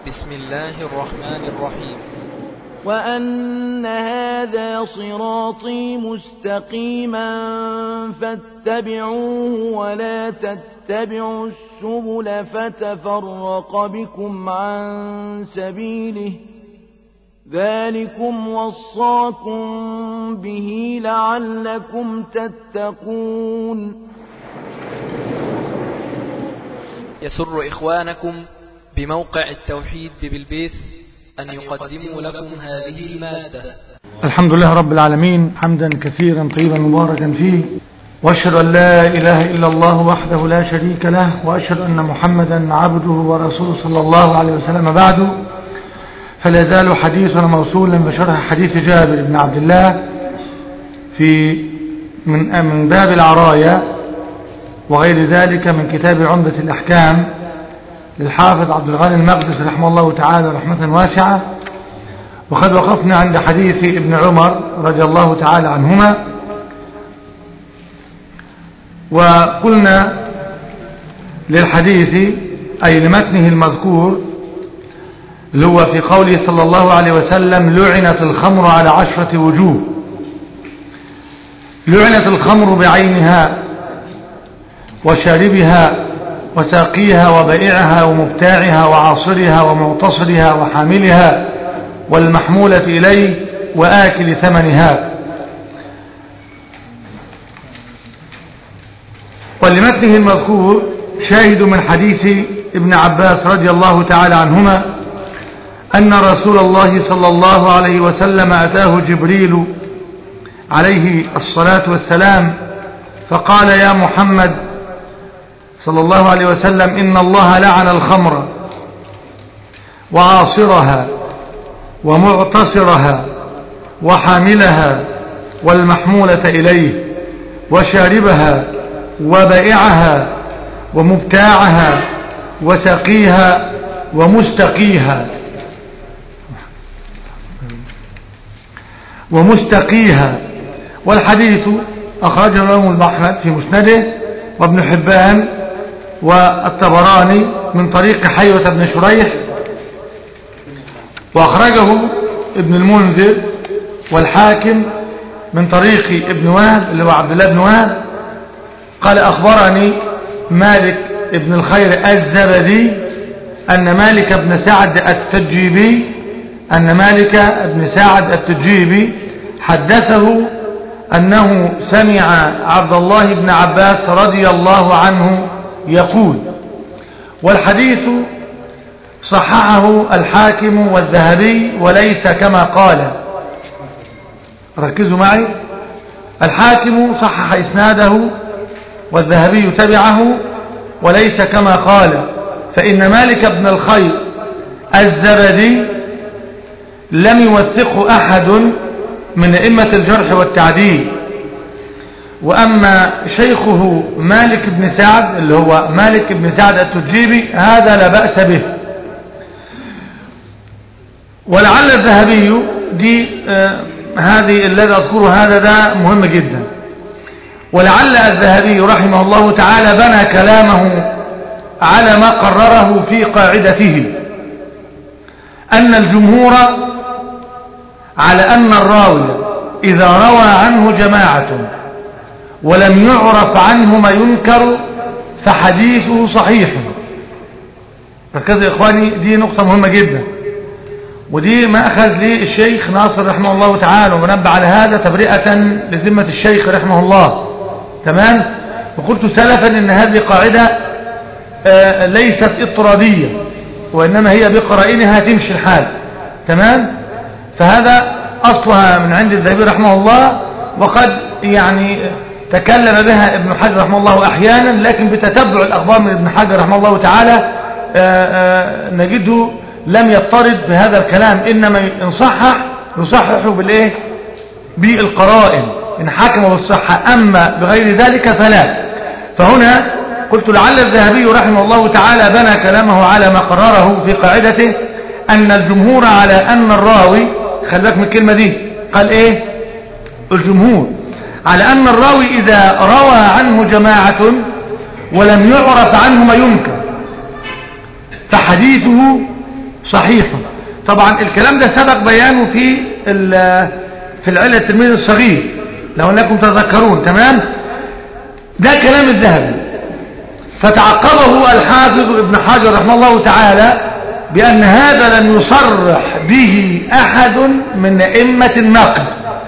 بسم الله الرحمن الرحيم وأن هذا صراطي مستقيما فاتبعوه ولا تتبعوا السبل فتفرق بكم عن سبيله ذلكم وصاكم به لعلكم تتقون يسر إخوانكم بموقع التوحيد ببلبيس أن يقدموا لكم هذه المادة الحمد لله رب العالمين حمدا كثيرا طيبا مباركا فيه واشهد ان لا اله الا الله وحده لا شريك له واشهد ان محمدا عبده ورسوله صلى الله عليه وسلم بعد فلا يزال حديثنا موصولا بشرح حديث جابر بن عبد الله في من من باب العرايا وغير ذلك من كتاب عمدة الأحكام للحافظ عبد الغني المقدس رحمه الله تعالى رحمة واسعة وقد وقفنا عند حديث ابن عمر رضي الله تعالى عنهما وقلنا للحديث أي لمتنه المذكور اللي هو في قوله صلى الله عليه وسلم لعنت الخمر على عشرة وجوه لعنت الخمر بعينها وشاربها وساقيها وبائعها ومبتاعها وعاصرها ومعتصرها وحاملها والمحمولة إليه وآكل ثمنها ولمتنه المذكور شاهد من حديث ابن عباس رضي الله تعالى عنهما أن رسول الله صلى الله عليه وسلم أتاه جبريل عليه الصلاة والسلام فقال يا محمد صلى الله عليه وسلم إن الله لعن الخمر وعاصرها ومعتصرها وحاملها والمحمولة إليه وشاربها وبائعها ومبتاعها وسقيها ومستقيها ومستقيها والحديث أخرجه الإمام أحمد في مسنده وابن حبان والطبراني من طريق حيوة بن شريح وأخرجه ابن المنذر والحاكم من طريق ابن وهب اللي هو عبد الله بن وهب قال أخبرني مالك ابن الخير الزبدي أن مالك بن سعد التجيبي أن مالك بن سعد التجيبي حدثه أنه سمع عبد الله بن عباس رضي الله عنه يقول والحديث صححه الحاكم والذهبي وليس كما قال ركزوا معي الحاكم صحح إسناده والذهبي تبعه وليس كما قال فإن مالك بن الخير الزبدي لم يوثقه أحد من أئمة الجرح والتعديل وأما شيخه مالك بن سعد اللي هو مالك بن سعد التجيبي هذا لا بأس به ولعل الذهبي دي آه هذه الذي أذكره هذا ده مهم جدا ولعل الذهبي رحمه الله تعالى بنى كلامه على ما قرره في قاعدته أن الجمهور على أن الراوي إذا روى عنه جماعة ولم يعرف عنه ما ينكر فحديثه صحيح ركزوا يا إخواني دي نقطة مهمة جدا ودي ما أخذ لي الشيخ ناصر رحمه الله تعالى ونبع على هذا تبرئة لذمة الشيخ رحمه الله تمام وقلت سلفا ان هذه قاعدة آه ليست اضطرادية وإنما هي بقرائنها تمشي الحال تمام فهذا أصلها من عند الذهبي رحمه الله وقد يعني تكلم بها ابن حجر رحمه الله أحيانا لكن بتتبع الأخبار من ابن حجر رحمه الله تعالى آآ آآ نجده لم يضطرد في هذا الكلام إنما إن صحح يصحح بالإيه بالقرائن إن حكم بالصحة أما بغير ذلك فلا فهنا قلت لعل الذهبي رحمه الله تعالى بنى كلامه على ما قرره في قاعدته أن الجمهور على أن الراوي خلي بالك من الكلمة دي قال إيه الجمهور على أن الراوي إذا روى عنه جماعة ولم يعرف عنه ما ينكر فحديثه صحيح طبعا الكلام ده سبق بيانه في في العلة التلميذ الصغير لو انكم تذكرون تمام ده كلام الذهبي فتعقبه الحافظ ابن حجر رحمه الله تعالى بأن هذا لم يصرح به أحد من أئمة النقد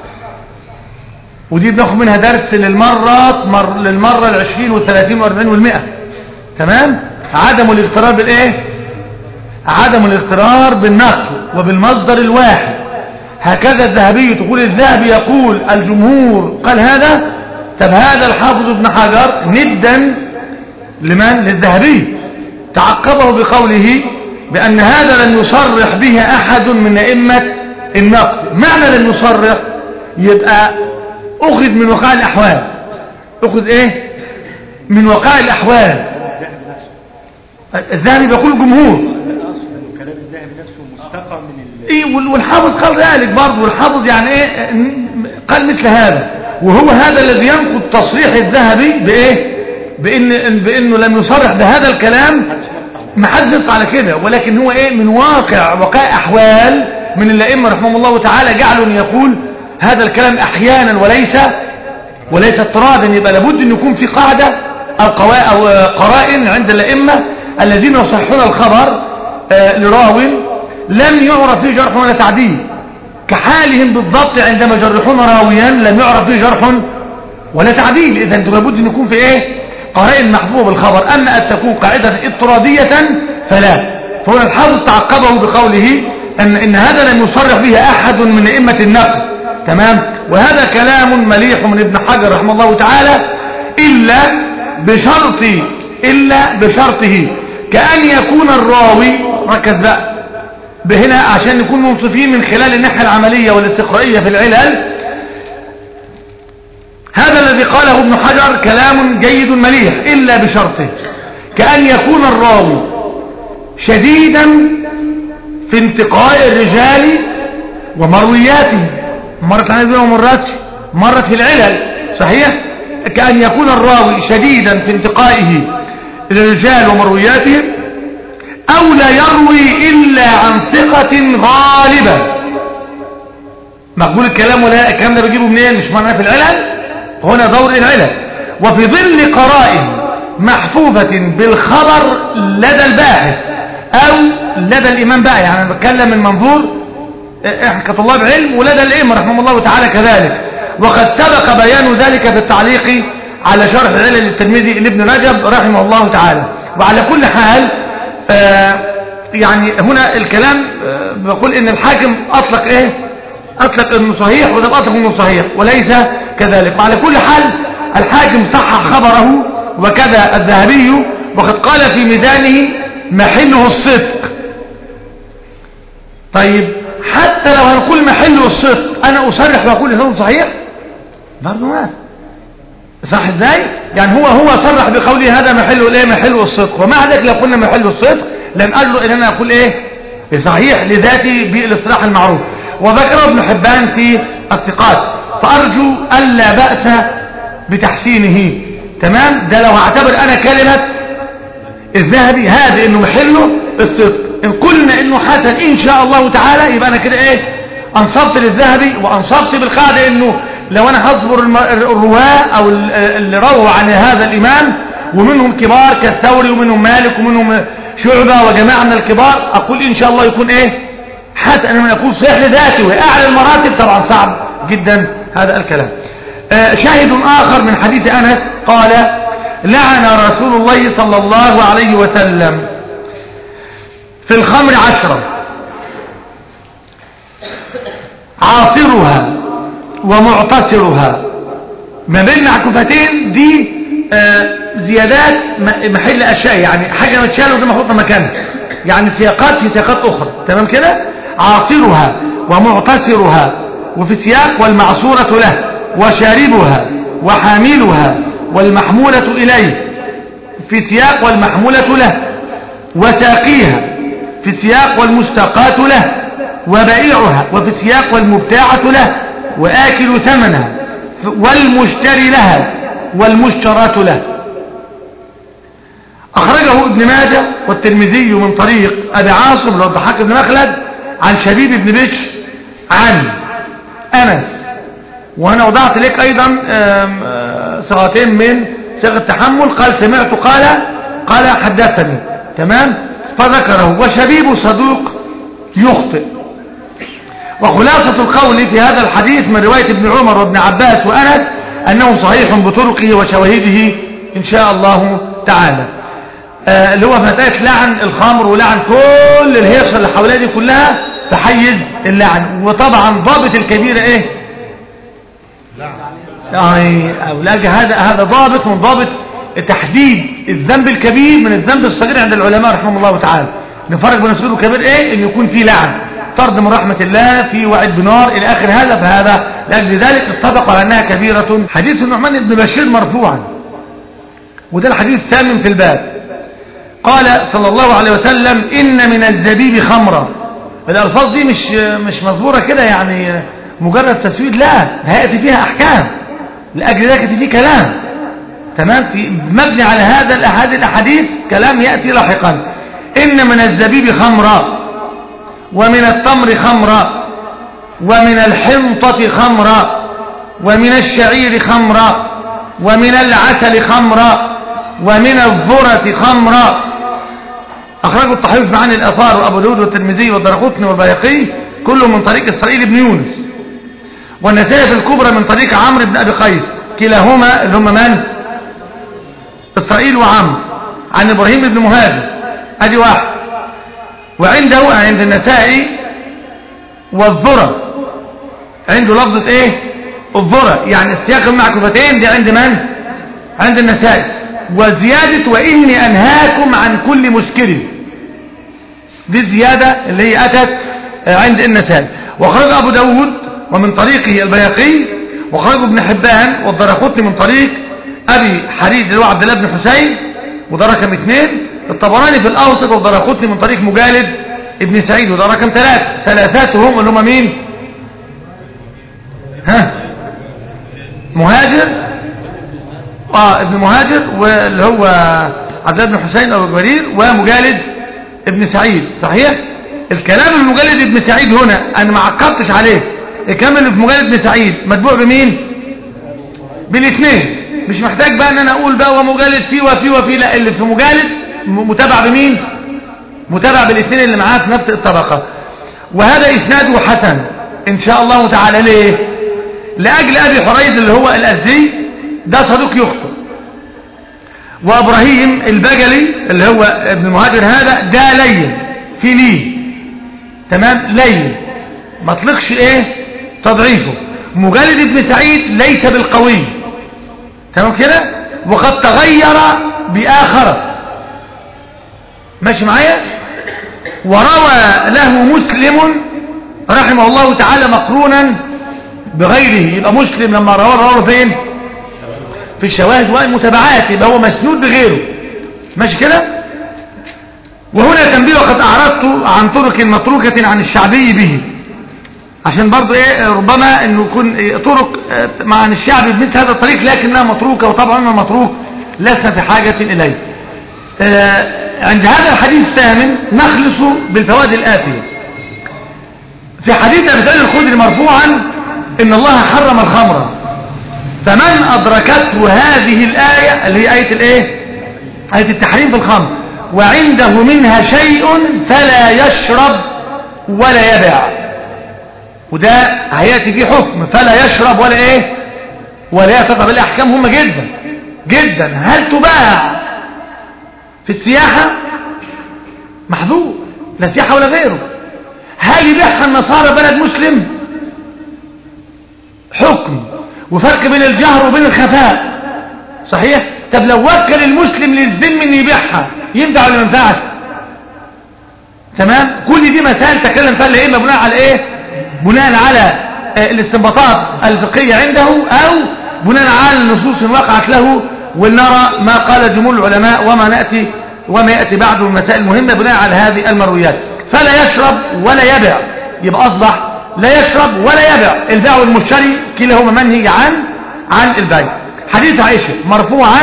ودي بناخد منها درس للمرة مر للمرة العشرين والثلاثين والأربعين والمئة تمام عدم الاغترار بالايه عدم الاغترار بالنقل وبالمصدر الواحد هكذا الذهبي تقول الذهبي يقول الجمهور قال هذا طب هذا الحافظ ابن حجر ندا لمن للذهبي تعقبه بقوله بأن هذا لم يصرح به أحد من أئمة النقد معنى لم يصرح يبقى أخذ من وقاع الأحوال أخذ إيه من وقاع الأحوال الذهبي بيقول جمهور كلام الذهبي نفسه مستقى من ال... ايه والحافظ قال ذلك برضه والحافظ يعني ايه قال مثل هذا وهو هذا الذي ينقض تصريح الذهبي بايه بان بانه لم يصرح بهذا الكلام ما حد نص على كده ولكن هو ايه من واقع وقائع احوال من الائمه رحمهم الله تعالى جعلوا ان يقول هذا الكلام احيانا وليس وليس اضطرادا يبقى لابد ان يكون في قاعده او قواء او قرائن عند الائمه الذين يصحون الخبر آه لراو لم يعرف فيه جرح ولا تعديل كحالهم بالضبط عندما يجرحون راويا لم يعرف فيه جرح ولا تعديل اذا لابد ان يكون في ايه قرائن محفوظه بالخبر اما ان تكون قاعده اضطراديه فلا فهنا الحافظ تعقبه بقوله ان ان هذا لم يصرح به احد من ائمه النقل تمام وهذا كلام مليح من ابن حجر رحمه الله تعالى الا بشرط الا بشرطه كأن يكون الراوي ركز بقى بهنا عشان نكون منصفين من خلال الناحية العملية والاستقرائية في العلل هذا الذي قاله ابن حجر كلام جيد مليح إلا بشرطه كأن يكون الراوي شديدا في انتقاء الرجال ومروياتهم مرت عن ابن ومرات مرت في العلل صحيح كأن يكون الراوي شديدا في انتقائه الرجال ومروياتهم أو لا يروي إلا عن ثقة غالبا مقبول الكلام ولا الكلام ده بيجيبه منين مش معناه في العلل هنا دور العلل وفي ظل قرائن محفوفة بالخبر لدى الباحث أو لدى الإمام بقى يعني أنا بتكلم من منظور احنا كطلاب علم ولدى الإمام رحمه الله تعالى كذلك وقد سبق بيان ذلك في التعليق على شرح العلل للترمذي لابن رجب رحمه الله تعالى وعلى كل حال آه يعني هنا الكلام آه بقول ان الحاكم اطلق ايه اطلق انه صحيح وده اطلق انه صحيح وليس كذلك وعلى كل حال الحاكم صحح خبره وكذا الذهبي وقد قال في ميزانه محله الصدق طيب حتى لو هنقول محله الصدق انا اصرح واقول انه صحيح برضه ما صح ازاي يعني هو هو صرح بقوله هذا محله الايه محله الصدق ومع ذلك لو قلنا محله الصدق لم اجرؤ ان انا اقول ايه صحيح لذاتي بالاصطلاح المعروف وذكر ابن حبان في الثقات فارجو الا باس بتحسينه تمام ده لو هعتبر انا كلمه الذهبي هذا انه محله الصدق ان قلنا انه حسن ان شاء الله تعالى يبقى انا كده ايه انصبت للذهبي وانصبت بالقاعده انه لو انا هصبر الرواه او اللي رووا عن هذا الامام ومنهم كبار كالثوري ومنهم مالك ومنهم شعبة وجماعة من الكبار اقول ان شاء الله يكون ايه حسن انما يكون صحيح لذاته واعلى المراتب طبعا صعب جدا هذا الكلام آه شاهد اخر من حديث انس قال لعن رسول الله صلى الله عليه وسلم في الخمر عشرة عاصرها ومعتصرها ما بين معكوفتين دي آه زيادات محل اشياء يعني حاجة متشالة ودي محطوطة مكانها يعني سياقات في سياقات اخرى تمام كده عاصرها ومعتصرها وفي سياق والمعصورة له وشاربها وحاملها والمحمولة إليه في سياق والمحمولة له وساقيها في سياق والمستقاة له وبائعها وفي سياق والمبتاعة له وآكل ثمنها والمشتري لها والمشترات له أخرجه ابن ماجه والترمذي من طريق أبي عاصم اللي هو الضحاك بن مخلد عن شبيب بن بشر عن أنس وأنا وضعت لك أيضا آم، آه، صيغتين من صيغة التحمل قال سمعت قال قال حدثني تمام فذكره وشبيب صدوق يخطئ وخلاصة القول في هذا الحديث من رواية ابن عمر وابن عباس وأنس أنه صحيح بطرقه وشواهده إن شاء الله تعالى آه، اللي هو في مسألة لعن الخمر ولعن كل الهيصة اللي حواليها دي كلها في حيز اللعن وطبعا ضابط الكبيرة ايه يعني او لا هذا هذا ضابط من ضابط تحديد الذنب الكبير من الذنب الصغير عند العلماء رحمهم الله تعالى نفرق بين الصغير والكبير ايه ان يكون في لعن طرد من رحمة الله في وعد بنار الى اخر هذا فهذا لاجل ذلك اتفقوا على انها كبيرة حديث النعمان بن بشير مرفوعا وده الحديث الثامن في الباب قال صلى الله عليه وسلم إن من الزبيب خمرا الألفاظ دي مش مش مصبورة كده يعني مجرد تسويد لا ده هيأتي فيها أحكام لأجل ذلك يأتي فيه كلام تمام في مبني على هذا الأحاديث الأحاديث كلام يأتي لاحقا إن من الزبيب خمرا ومن التمر خمرا ومن الحنطة خمرا ومن الشعير خمرا ومن العسل خمرا ومن الذرة خمرا أخرجه الطحيف في معاني الأثار وأبو داود والترمذي والدرقطني والبيقي كله من طريق إسرائيل بن يونس والنسائي في الكبرى من طريق عمرو بن أبي قيس كلاهما اللي هم من؟ إسرائيل وعمرو عن إبراهيم بن مهاجر أدي واحد وعنده عند النسائي والذرة عنده لفظة إيه؟ الذرة يعني السياق المعكوفتين دي عند من؟ عند النسائي وزيادة وإني أنهاكم عن كل مسكر دي الزيادة اللي هي أتت عند النسائي وخرج أبو داود ومن طريقه البياقي وخرج ابن حبان والدرقطني من طريق أبي حريز اللي هو عبد الله بن حسين وده رقم اثنين الطبراني في الأوسط والدرقطني من طريق مجالد ابن سعيد وده رقم ثلاثة ثلاثاتهم اللي هم مين ها مهاجر اه ابن مهاجر واللي هو عبد الله بن حسين ابو جرير ومجالد ابن سعيد صحيح الكلام اللي مجالد ابن سعيد هنا انا ما عقبتش عليه الكلام اللي في مجالد ابن سعيد متبوع بمين بالاثنين مش محتاج بقى ان انا اقول بقى ومجالد فيه وفيه وفيه لا اللي في مجالد م- متابع بمين متابع بالاثنين اللي معاه في نفس الطبقه وهذا اسناده حسن ان شاء الله تعالى ليه لاجل ابي حريز اللي هو الازدي ده صدوق يخطئ وابراهيم البجلي اللي هو ابن المهاجر هذا ده لين في لين تمام لين ما اطلقش ايه تضعيفه مجلد ابن سعيد ليس بالقوي تمام كده وقد تغير بآخر ماشي معايا وروى له مسلم رحمه الله تعالى مقرونا بغيره يبقى مسلم لما رواه رواه فين في الشواهد والمتابعات يبقى هو مسنود بغيره ماشي كده وهنا تنبيه وقد أعرضت عن طرق متروكة عن الشعبي به عشان برضو ايه ربما انه يكون إيه طرق آه، مع عن الشعب بمثل هذا الطريق لكنها متروكة وطبعا ما متروك لسنا في حاجة اليه آه، عند هذا الحديث الثامن نخلص بالفوائد الآتية في حديث أبي سعيد الخدري مرفوعا إن الله حرم الخمر فمن أدركته هذه الآية اللي هي آية الإيه؟ آية التحريم في الخمر وعنده منها شيء فلا يشرب ولا يبع وده هياتي فيه حكم فلا يشرب ولا ايه ولا يتقى الاحكام هم جدا جدا هل تباع في السياحة محظور لا سياحة ولا غيره هل يبيعها النصارى بلد مسلم حكم وفرق بين الجهر وبين الخفاء صحيح طب لو وكل المسلم للذم ان يبيعها ينفع ولا ما ينفعش تمام كل دي مسائل تكلم فيها الائمه بناء على ايه بناء على آه، الاستنباطات الفقهيه عنده او بناء على النصوص وقعت له ولنرى ما قال جمهور العلماء وما ناتي وما ياتي بعده من مسائل مهمه بناء على هذه المرويات فلا يشرب ولا يبع يبقى اصبح لا يشرب ولا يبع البيع والمشتري كلاهما منهي عن عن البيع حديث عائشه مرفوعا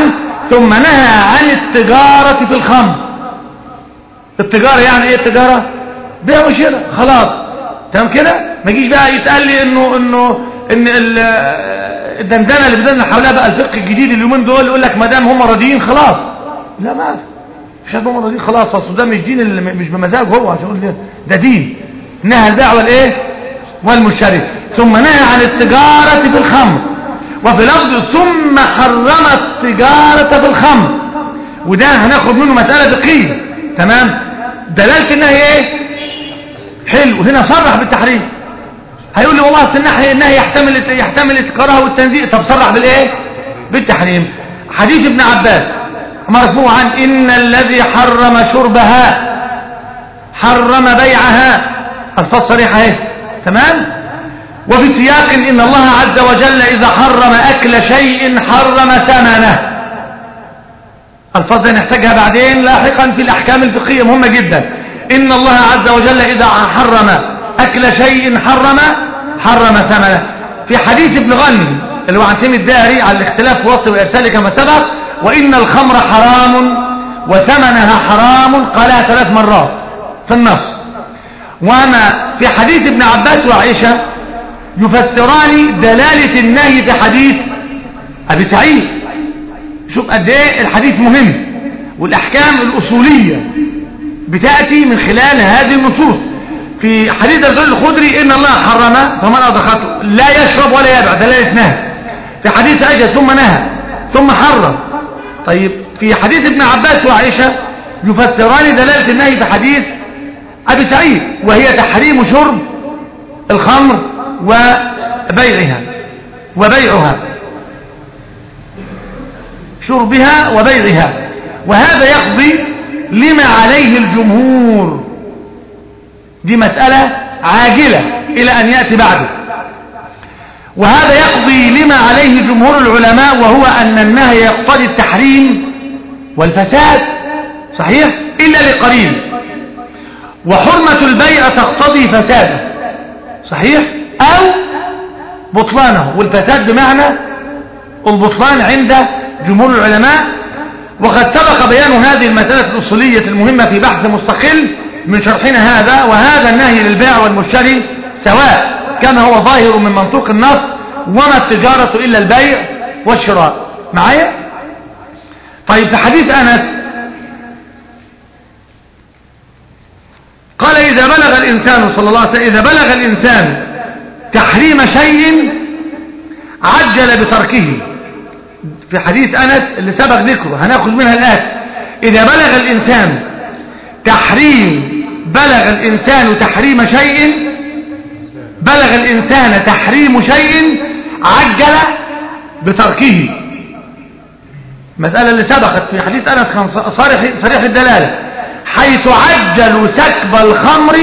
ثم نهى عن التجارة في الخمر التجارة يعني ايه التجارة بيع وشراء خلاص تمام كده ما يجيش بقى يتقال لي انه انه ان ال- الدندنه اللي بدنا حواليها بقى الفقه الجديد اليومين دول يقول لك ما دام هم راضيين خلاص لا ما في مش هم راضيين خلاص اصل ده مش دين اللي مش بمزاجه هو عشان يقول لي ده دين نهى البيع والايه والمشتري ثم نهى عن التجاره في الخمر وفي لفظ ثم حرم التجاره في الخمر وده هناخد منه مساله فقهيه تمام دلاله النهي ايه حلو هنا صرح بالتحريم هيقول لي والله أصل النهي النهي يحتمل يحتمل الكراهه والتنزيه طب صرح بالايه بالتحريم حديث ابن عباس مرفوعا ان الذي حرم شربها حرم بيعها الفاظ صريحه اهي تمام وفي سياق ان الله عز وجل اذا حرم اكل شيء حرم ثمنه الفاظ دي نحتاجها بعدين لاحقا في الاحكام الفقهيه مهمه جدا ان الله عز وجل اذا حرم اكل شيء حرم حرم ثمنه في حديث ابن غنم اللي هو عن تيم الداري على الاختلاف في وصف وارساله كما سبق وان الخمر حرام وثمنها حرام قالها ثلاث مرات في النص وما في حديث ابن عباس وعائشه يفسران دلاله النهي في حديث ابي سعيد شوف قد ايه الحديث مهم والاحكام الاصوليه بتاتي من خلال هذه النصوص في حديث الرجل الخدري ان الله حرم فمن ادخلته لا يشرب ولا يبع دلاله نهي في حديث عائشه ثم نهى ثم حرم طيب في حديث ابن عباس وعائشه يفسران دلاله النهي في حديث ابي سعيد وهي تحريم شرب الخمر وبيعها وبيعها شربها وبيعها وهذا يقضي لما عليه الجمهور دي مسألة عاجلة إلى أن يأتي بعده وهذا يقضي لما عليه جمهور العلماء وهو أن النهي يقتضي التحريم والفساد صحيح إلا لقرين وحرمة البيع تقتضي فساده صحيح أو بطلانه والفساد بمعنى البطلان عند جمهور العلماء وقد سبق بيان هذه المسألة الأصولية المهمة في بحث مستقل من شرحنا هذا وهذا النهي للبيع والمشتري سواء كما هو ظاهر من منطوق النص وما التجارة إلا البيع والشراء معايا طيب في حديث أنس قال إذا بلغ الإنسان صلى الله عليه وسلم إذا بلغ الإنسان تحريم شيء عجل بتركه في حديث أنس اللي سبق ذكره هناخذ منها الآن إذا بلغ الإنسان تحريم بلغ الإنسان تحريم شيء بلغ الإنسان تحريم شيء عجل بتركه مسألة اللي سبقت في حديث أنس كان صريح, صريح الدلالة حيث عجلوا سكب الخمر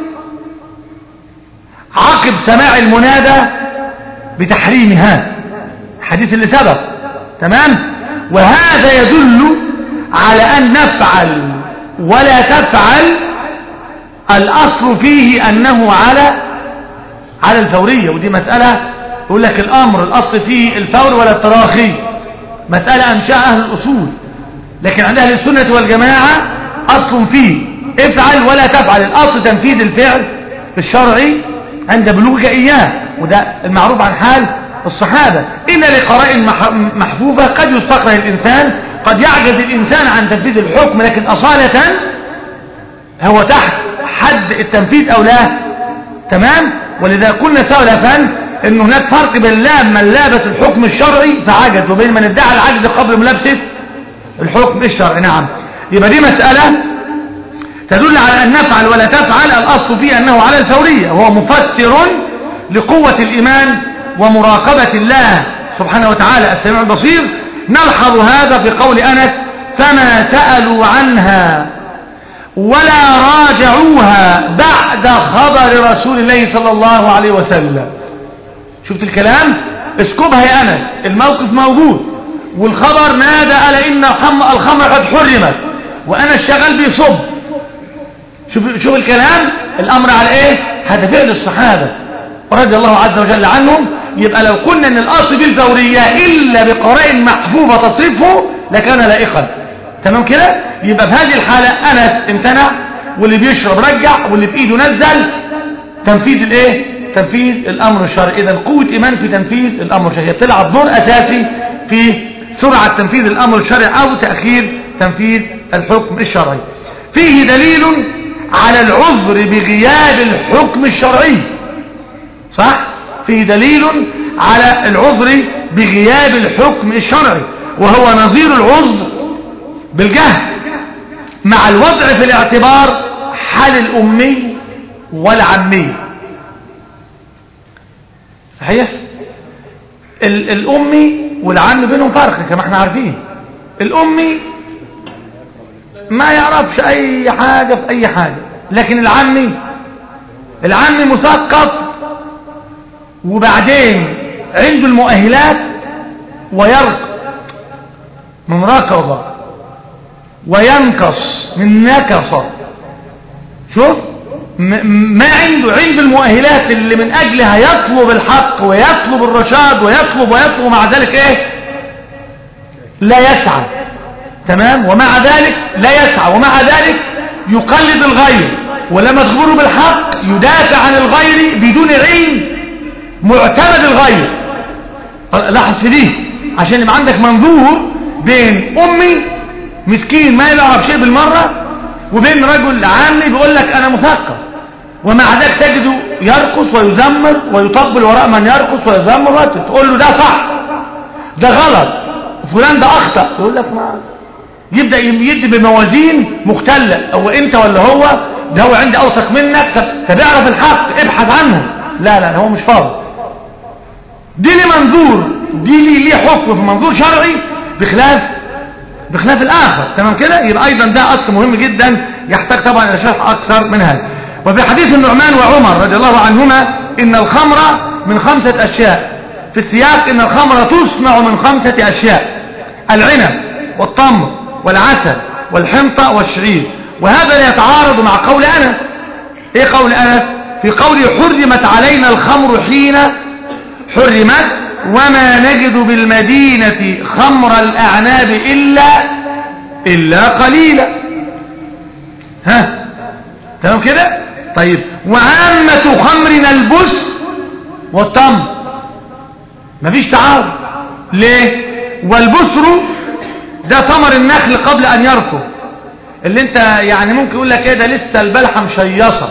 عقب سماع المنادى بتحريمها الحديث اللي سبق تمام وهذا يدل على أن نفعل ولا تفعل الأصل فيه أنه على على الفورية ودي مسألة يقول لك الأمر الأصل فيه الفور ولا التراخي مسألة أنشاء أهل الأصول لكن عند أهل السنة والجماعة أصل فيه افعل ولا تفعل الأصل تنفيذ الفعل الشرعي عند بلوغك إياه وده المعروف عن حال الصحابة إلا لقرائن محفوفة قد يستقره الإنسان قد يعجز الإنسان عن تنفيذ الحكم لكن أصالة هو تحت حد التنفيذ أو لا تمام ولذا قلنا سلفا أن هناك فرق بين من لابس الحكم الشرعي فعجز وبين من ادعى العجز قبل ملابسة الحكم الشرعي نعم يبقى دي مسألة تدل على أن نفعل ولا تفعل الأصل فيه أنه على الفورية وهو مفسر لقوة الإيمان ومراقبة الله سبحانه وتعالى السميع البصير نلحظ هذا في قول أنس فما سألوا عنها ولا راجعوها بعد خبر رسول الله صلى الله عليه وسلم شفت الكلام اسكبها يا أنس الموقف موجود والخبر نادى على إن الخمر قد حرمت وأنس شغال بيصب شوف, شوف الكلام الأمر على إيه هذا فعل الصحابة رضي الله عز وجل عنهم يبقى لو قلنا ان الاصل في الفورية الا بقرائن محفوظة تصرفه لكان لائقا تمام كده يبقى في هذه الحالة أنس امتنع واللي بيشرب رجع واللي بإيده نزل تنفيذ الايه تنفيذ الامر الشرعي اذا قوه ايمان في تنفيذ الامر الشرعي بتلعب دور اساسي في سرعه تنفيذ الامر الشرعي او تاخير تنفيذ الحكم الشرعي فيه دليل على العذر بغياب الحكم الشرعي صح فيه دليل على العذر بغياب الحكم الشرعي وهو نظير العذر بالجهل مع الوضع في الاعتبار حال الامي والعامية صحيح ال الأمي والعام بينهم فرق كما احنا عارفين الأمي ما يعرفش أي حاجة في أي حاجة لكن العامي العامي مثقف وبعدين عنده المؤهلات ويرقى من ركض وينكص من نكص شوف ما عنده عنده المؤهلات اللي من أجلها يطلب الحق ويطلب الرشاد ويطلب ويطلب ومع ذلك ايه لا يسعى تمام ومع ذلك لا يسعى ومع ذلك يقلد الغير ولما تخبره بالحق يدافع عن الغير بدون علم معتمد الغير لاحظ في دي عشان يبقى عندك منظور بين امي مسكين ما يعرف شيء بالمره وبين رجل عامي بيقول لك انا مثقف ومع ذلك تجده يرقص ويزمر ويطبل وراء من يرقص ويزمر وقت تقول له ده صح ده غلط فلان ده اخطا يقول لك ما يبدا يدي بموازين مختله هو انت ولا هو ده هو عندي اوثق منك طب اعرف الحق ابحث عنه لا لا هو مش فاضي دي لي منظور دي لي ليه حكم في منظور شرعي بخلاف بخلاف الآخر تمام كده يبقى أيضا ده أصل مهم جدا يحتاج طبعا إلى شرح أكثر من هذا وفي حديث النعمان وعمر رضي الله عنهما إن الخمر من خمسة أشياء في السياق إن الخمر تصنع من خمسة أشياء العنب والتمر والعسل والحنطة والشعير وهذا لا يتعارض مع قول أنس إيه قول أنس في قوله حرمت علينا الخمر حين حرمت وما نجد بالمدينة خمر الأعناب إلا إلا قليلا ها تمام كده طيب وعامة خمرنا البس والتمر مفيش تعارض ليه والبسر ده ثمر النخل قبل أن يركب اللي انت يعني ممكن يقول لك ايه ده لسه البلحة مشيصة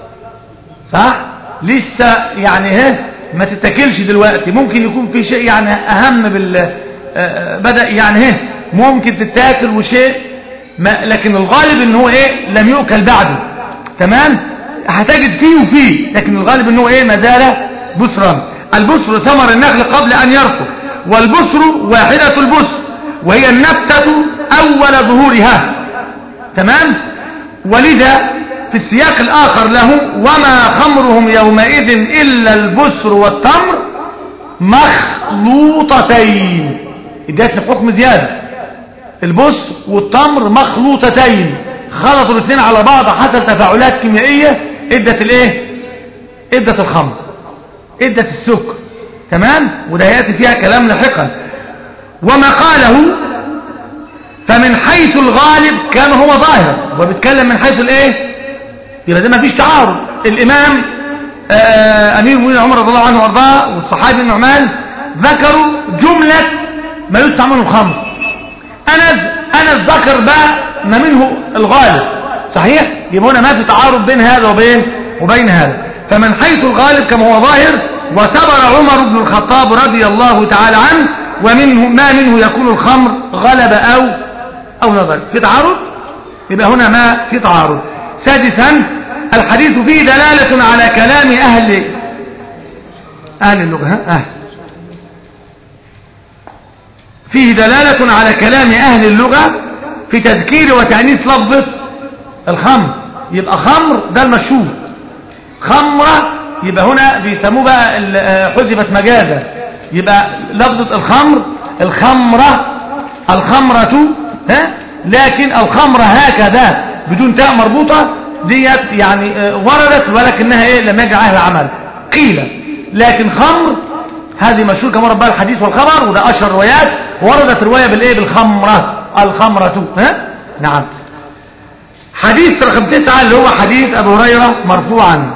صح لسه يعني ها ما تتاكلش دلوقتي ممكن يكون في شيء يعني اهم بال بدا يعني ايه ممكن تتاكل وشيء ما لكن الغالب ان هو ايه لم يؤكل بعده تمام هتجد فيه وفيه لكن الغالب ان هو ايه ما زال بسرا البسر ثمر النخل قبل ان يركب والبسر واحدة البسر وهي النبتة اول ظهورها تمام ولذا في السياق الآخر له وما خمرهم يومئذ إلا البسر والتمر مخلوطتين اديتنا حكم زيادة البسر والتمر مخلوطتين خلطوا الاثنين على بعض حصل تفاعلات كيميائية ادت الايه ادت الخمر ادت السكر تمام وده يأتي فيها كلام لاحقا وما قاله فمن حيث الغالب كان هو ظاهر وبيتكلم من حيث الايه يبقى ده ما فيش تعارض الامام آه امير المؤمنين عمر رضي الله عنه وارضاه والصحابي النعمان ذكروا جملة ما يستعمل الخمر انا انا ذكر بقى ما منه الغالب صحيح يبقى هنا ما في تعارض بين هذا وبين وبين هذا فمن حيث الغالب كما هو ظاهر وصبر عمر بن الخطاب رضي الله تعالى عنه ومنه ما منه يكون الخمر غلب او او نظر في تعارض يبقى هنا ما في تعارض سادسا الحديث فيه دلالة على كلام أهل أهل اللغة ها؟ أهل فيه دلالة على كلام أهل اللغة في تذكير وتأنيث لفظة الخمر يبقى خمر ده المشهور خمرة يبقى هنا بيسموه بقى حذفت مجازا يبقى لفظة الخمر الخمرة الخمرة ها لكن الخمرة هكذا بدون تاء مربوطة ديت يعني وردت ولكنها ايه لم يجع اهل عمل قيل لكن خمر هذه مشهور كما ربها الحديث والخبر وده اشهر روايات وردت رواية بالايه بالخمرة الخمرة ها نعم حديث رقم تسعة اللي هو حديث ابو هريرة مرفوعا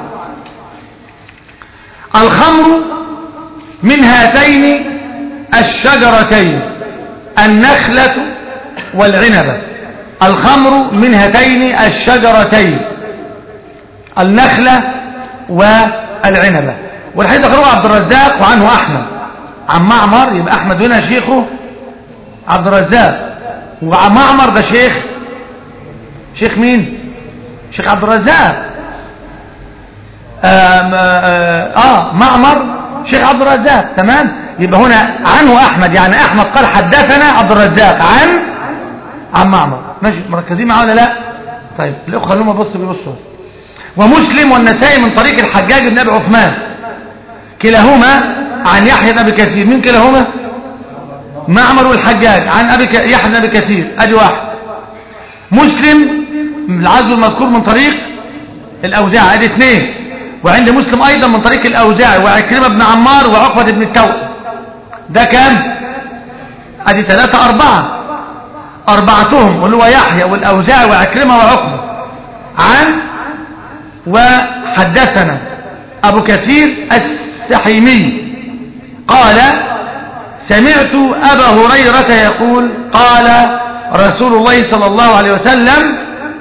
الخمر من هاتين الشجرتين النخلة والعنبة الخمر من هاتين الشجرتين النخلة والعنبة والحديث أخرجه عبد الرزاق وعنه أحمد عن معمر يبقى أحمد هنا شيخه عبد الرزاق وعن معمر ده شيخ شيخ مين شيخ عبد الرزاق آه, آه, آه معمر شيخ عبد الرزاق تمام يبقى هنا عنه أحمد يعني أحمد قال حدثنا عبد الرزاق عن عن معمر ماشي مركزين معاه ولا لا طيب الأخوة خلوهم بصوا بيبصوا ومسلم والنسائي من طريق الحجاج بن أبي عثمان كلاهما عن يحيى بن أبي كثير من كلاهما معمر والحجاج عن أبي ك... يحيى بن أبي كثير أدي واحد مسلم العزو المذكور من طريق الأوزاعي أدي اثنين وعند مسلم أيضا من طريق الأوزاعي وعكرمة بن عمار وعقبة بن التوأم ده كام أدي ثلاثة أربعة أربعتهم واللي هو يحيى والأوزاعي وعكرمة وعقبة عن وحدثنا أبو كثير السحيمي قال سمعت أبا هريرة يقول قال رسول الله صلى الله عليه وسلم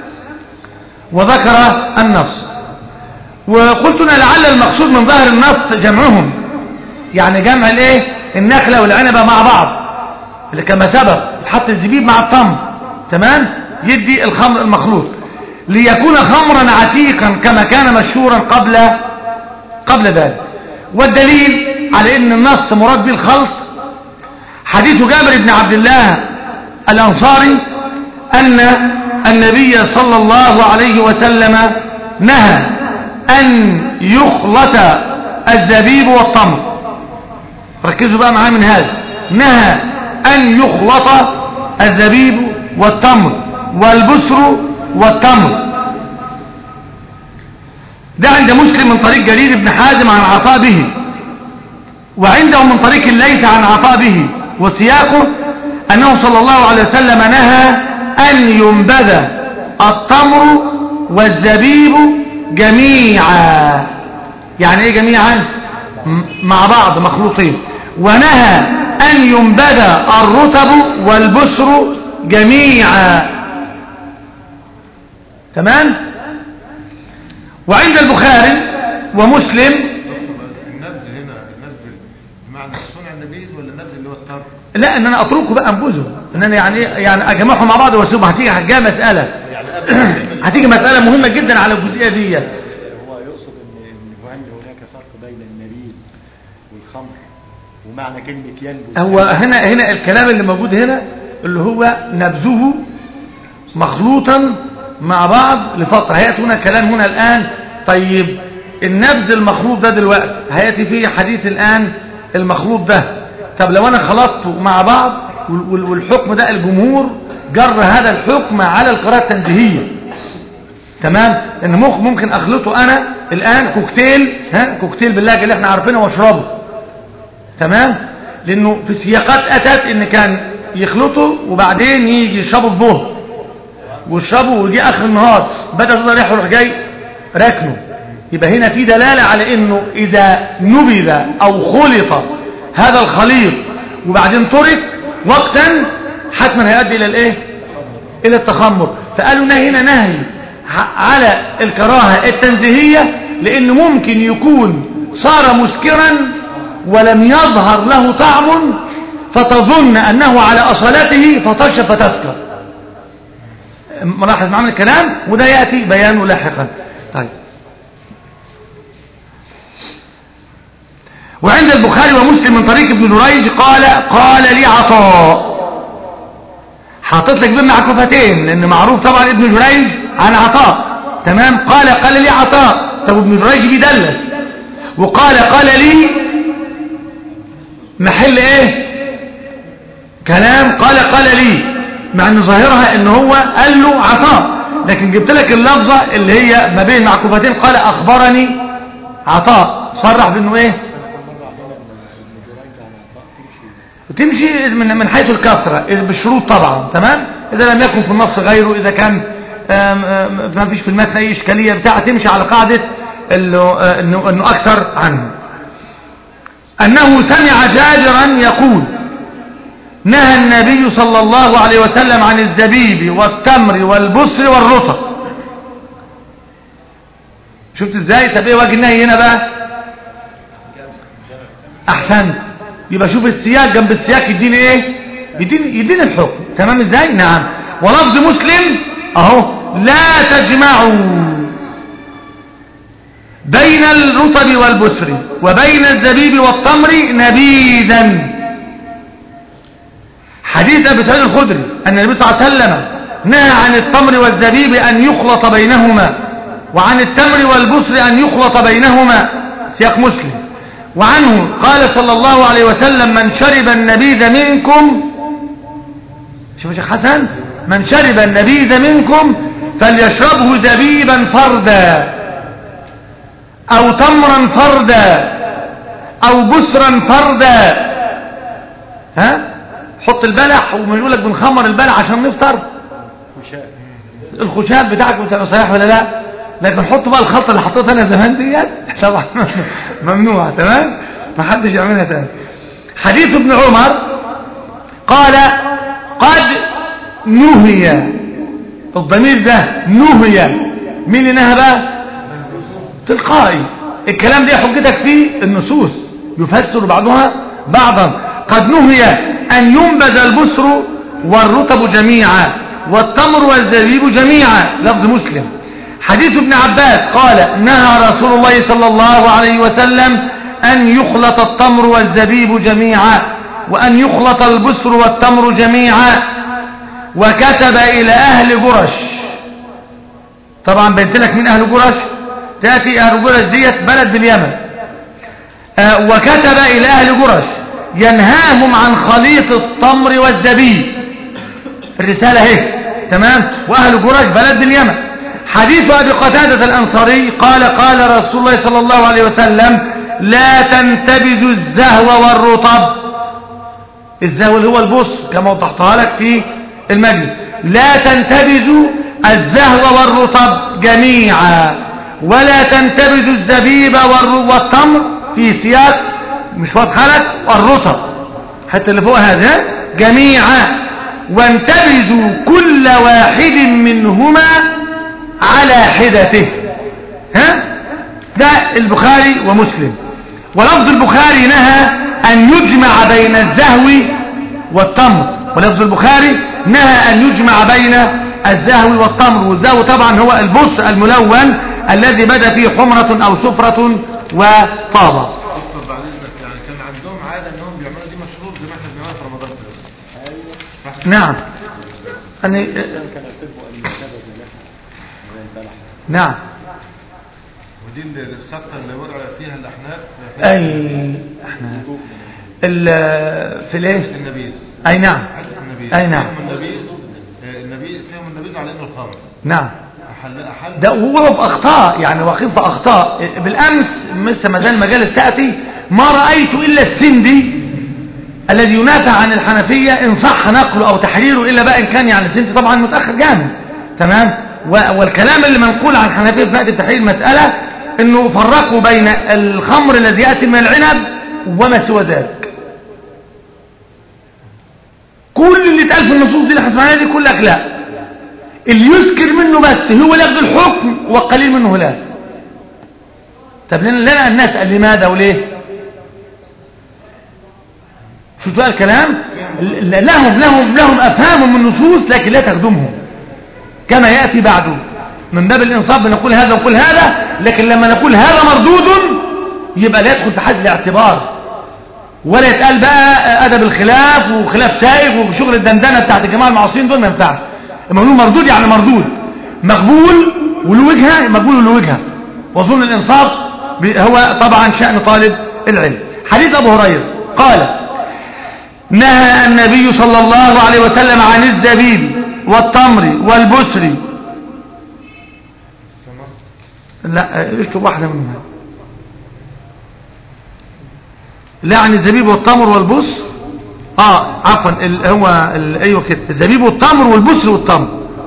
وذكر النص وقلت لعل المقصود من ظاهر النص جمعهم يعني جمع الايه النخلة والعنبة مع بعض اللي كما سبق حط الزبيب مع التمر تمام يدي الخمر المخلوط ليكون خمرا عتيقا كما كان مشهورا قبل قبل ذلك والدليل على ان النص مراد به الخلط حديث جابر بن عبد الله الانصاري ان النبي صلى الله عليه وسلم نهى ان يخلط الزبيب والتمر ركزوا بقى معايا من هذا نهى ان يخلط الزبيب والتمر والبسر والتمر ده عند مسلم من طريق جرير بن حازم عن عطاء به وعنده من طريق الليث عن عطاء به وسياقه أنه صلى الله عليه وسلم نهى أن ينبذ التمر والزبيب جميعا يعني ايه جميعا مع بعض مخلوطين ونهى أن ينبذ الرطب والبسر جميعا تمام وعند البخاري ومسلم النبذ هنا النبذ بمعنى صنع النبيذ ولا النبذ اللي هو التمر لا ان انا اتركه بقى انبذه ان انا يعني يعني اجمعهم مع بعض واسيبهم هتيجي هتجي مساله هتيجي مساله مهمه جدا على الجزئيه دي هو يقصد ان ان وهل هناك فرق بين النبيذ والخمر ومعنى كلمة ينبذ هو هنا هنا الكلام اللي موجود هنا اللي هو نبذه مخلوطا مع بعض لفتره هياتي هنا كلام هنا الان طيب النبذ المخلوط ده دلوقتي هياتي فيه حديث الان المخلوط ده طب لو انا خلطته مع بعض وال- وال- والحكم ده الجمهور جر هذا الحكم على القراءه التنزيهيه تمام ان مخ ممكن اخلطه انا الان كوكتيل ها كوكتيل بالله اللي احنا عارفينه واشربه تمام لانه في سياقات اتت ان كان يخلطه وبعدين يجي يشربه الظهر ويشربه ويجي اخر النهار بدا تقدر يروح يروح جاي راكنه يبقى هنا في دلاله على انه اذا نبذ او خلط هذا الخليط وبعدين ترك وقتا حتما هيؤدي الى الايه الى التخمر فقالوا نهي هنا نهي ع- على الكراهه التنزيهيه لانه ممكن يكون صار مسكرا ولم يظهر له طعم فتظن انه على اصالته فتشرب فتسكر ملاحظ معنا الكلام وده ياتي بيانه لاحقا طيب وعند البخاري ومسلم من طريق ابن جريج قال قال لي عطاء حاطط لك بين معكوفتين لان معروف طبعا ابن جريج عن عطاء تمام قال قال لي عطاء طب ابن جريج بيدلس وقال قال لي محل ايه كلام قال قال لي مع ان ظاهرها ان هو قال له عطاء لكن جبت لك اللفظه اللي هي ما بين معكوفتين قال اخبرني عطاء صرح بانه ايه تمشي من من حيث الكثرة بالشروط طبعا تمام إذا لم يكن في النص غيره إذا كان آم، آم، ما فيش في المتن أي إشكالية بتاع تمشي على قاعدة إنه آه، إنه إنه أكثر عنه أنه سمع جابرا يقول نهى النبي صلى الله عليه وسلم عن الزبيب والتمر والبصر والرطب شفت ازاي طب ايه وجه النهي هنا بقى احسنت يبقى شوف السياق جنب السياق يديني ايه يديني يديني الحكم تمام ازاي نعم ولفظ مسلم اهو لا تجمعوا بين الرطب والبسر وبين الزبيب والتمر نبيذا حديث ابي سعيد الخدري ان النبي صلى الله عليه وسلم نهى عن التمر والزبيب ان يخلط بينهما وعن التمر والبصر ان يخلط بينهما سياق مسلم وعنه قال صلى الله عليه وسلم من شرب النبيذ منكم شوف يا شيخ حسن من شرب النبيذ منكم فليشربه زبيبا فردا او تمرا فردا او بسرا فردا ها حط البلح وما يقول لك بنخمر البلح عشان نفطر وشاء الخشاب بتاعك بتبقى صحيح ولا لا لكن حط بقى الخلطه اللي حطيتها انا زمان ديت طبعا ممنوع تمام ما حدش يعملها تاني حديث ابن عمر قال قد نهي الضمير ده نهي مين اللي نهى بقى تلقائي الكلام ده حجتك فيه النصوص يفسر بعضها بعضا قد نهي أن ينبذ البسر والرطب جميعا والتمر والزبيب جميعا لفظ مسلم حديث ابن عباس قال نهى رسول الله صلى الله عليه وسلم أن يخلط التمر والزبيب جميعا وأن يخلط البسر والتمر جميعا وكتب إلى أهل جرش طبعا بنت لك من أهل جرش تأتي أهل جرش ديت بلد باليمن آه وكتب إلى أهل جرش ينهاهم عن خليط التمر والزبيب الرسالة اهي تمام وأهل جرش بلد باليمن حديث أبي قتادة الأنصاري قال قال رسول الله صلى الله عليه وسلم لا تنتبذ الزهو والرطب الزهو اللي هو البص كما وضحتها لك في المجلس لا تنتبذ الزهو والرطب جميعا ولا تنتبذ الزبيب والر- والتمر في سياق مش واضحه لك والرطب حتى اللي فوق هذا جميعا وانتبذوا كل واحد منهما على حدته ها ده البخاري ومسلم ولفظ البخاري نهى أن يجمع بين الزهو والتمر ولفظ البخاري نهى أن يجمع بين الزهو والتمر والزهو طبعا هو البص الملون الذي بدا فيه حمرة أو سفرة وطابة دكتور بعد اذنك يعني كان عندهم عاده انهم بيعملوا دي مشروب زي ما احنا بنعملها في رمضان كده نعم أني الإنسان كان يحب أن ينتبذ له من البلح نعم ودي اللي- السقطه اللي وقع فيها الاحناف أي احنا ال- في الايه النبيذ أي نعم حدث النبيذ أي نعم فيهم النبيذ آه، النبيذ فيهم النبيذ على انه الخمر نعم احل احل ده وهو في اخطاء يعني واقعين في اخطاء بالامس مثل ما زال المجالس تاتي ما رايت الا السندي الذي ينافع عن الحنفيه ان صح نقله او تحريره الا بقى ان كان يعني السندي طبعا متاخر جامد تمام و- والكلام اللي منقول عن الحنفيه في نقد التحرير مساله انه فرقوا بين الخمر الذي ياتي من العنب وما سوى ذلك كل اللي اتقال في النصوص دي اللي احنا سمعناها دي كل لك لا اللي يسكر منه بس هو اللي ياخد الحكم والقليل منه لا طب لنا لنا ان نسال لماذا وليه شو بقى الكلام ل- لهم لهم لهم افهام من النصوص لكن لا تخدمهم كما ياتي بعده من باب الانصاف بنقول هذا ونقول هذا لكن لما نقول هذا مردود يبقى لا يدخل في حد الاعتبار ولا يتقال بقى ادب الخلاف وخلاف سائغ وشغل الدندنه بتاعت الجماعه المعاصرين دول ما ينفعش لما نقول مردود يعني مردود مقبول وله وجهه مقبول وله وجهه واظن الانصاف ب- هو طبعا شان طالب العلم حديث ابو هريره قال نهى النبي صلى الله عليه وسلم عن الزبيب والتمر والبسر لا اشتب واحده منهم لا عن الزبيب والتمر والبص اه عفوا ال- هو ال- ايوه كده الزبيب والتمر والبسر والتمر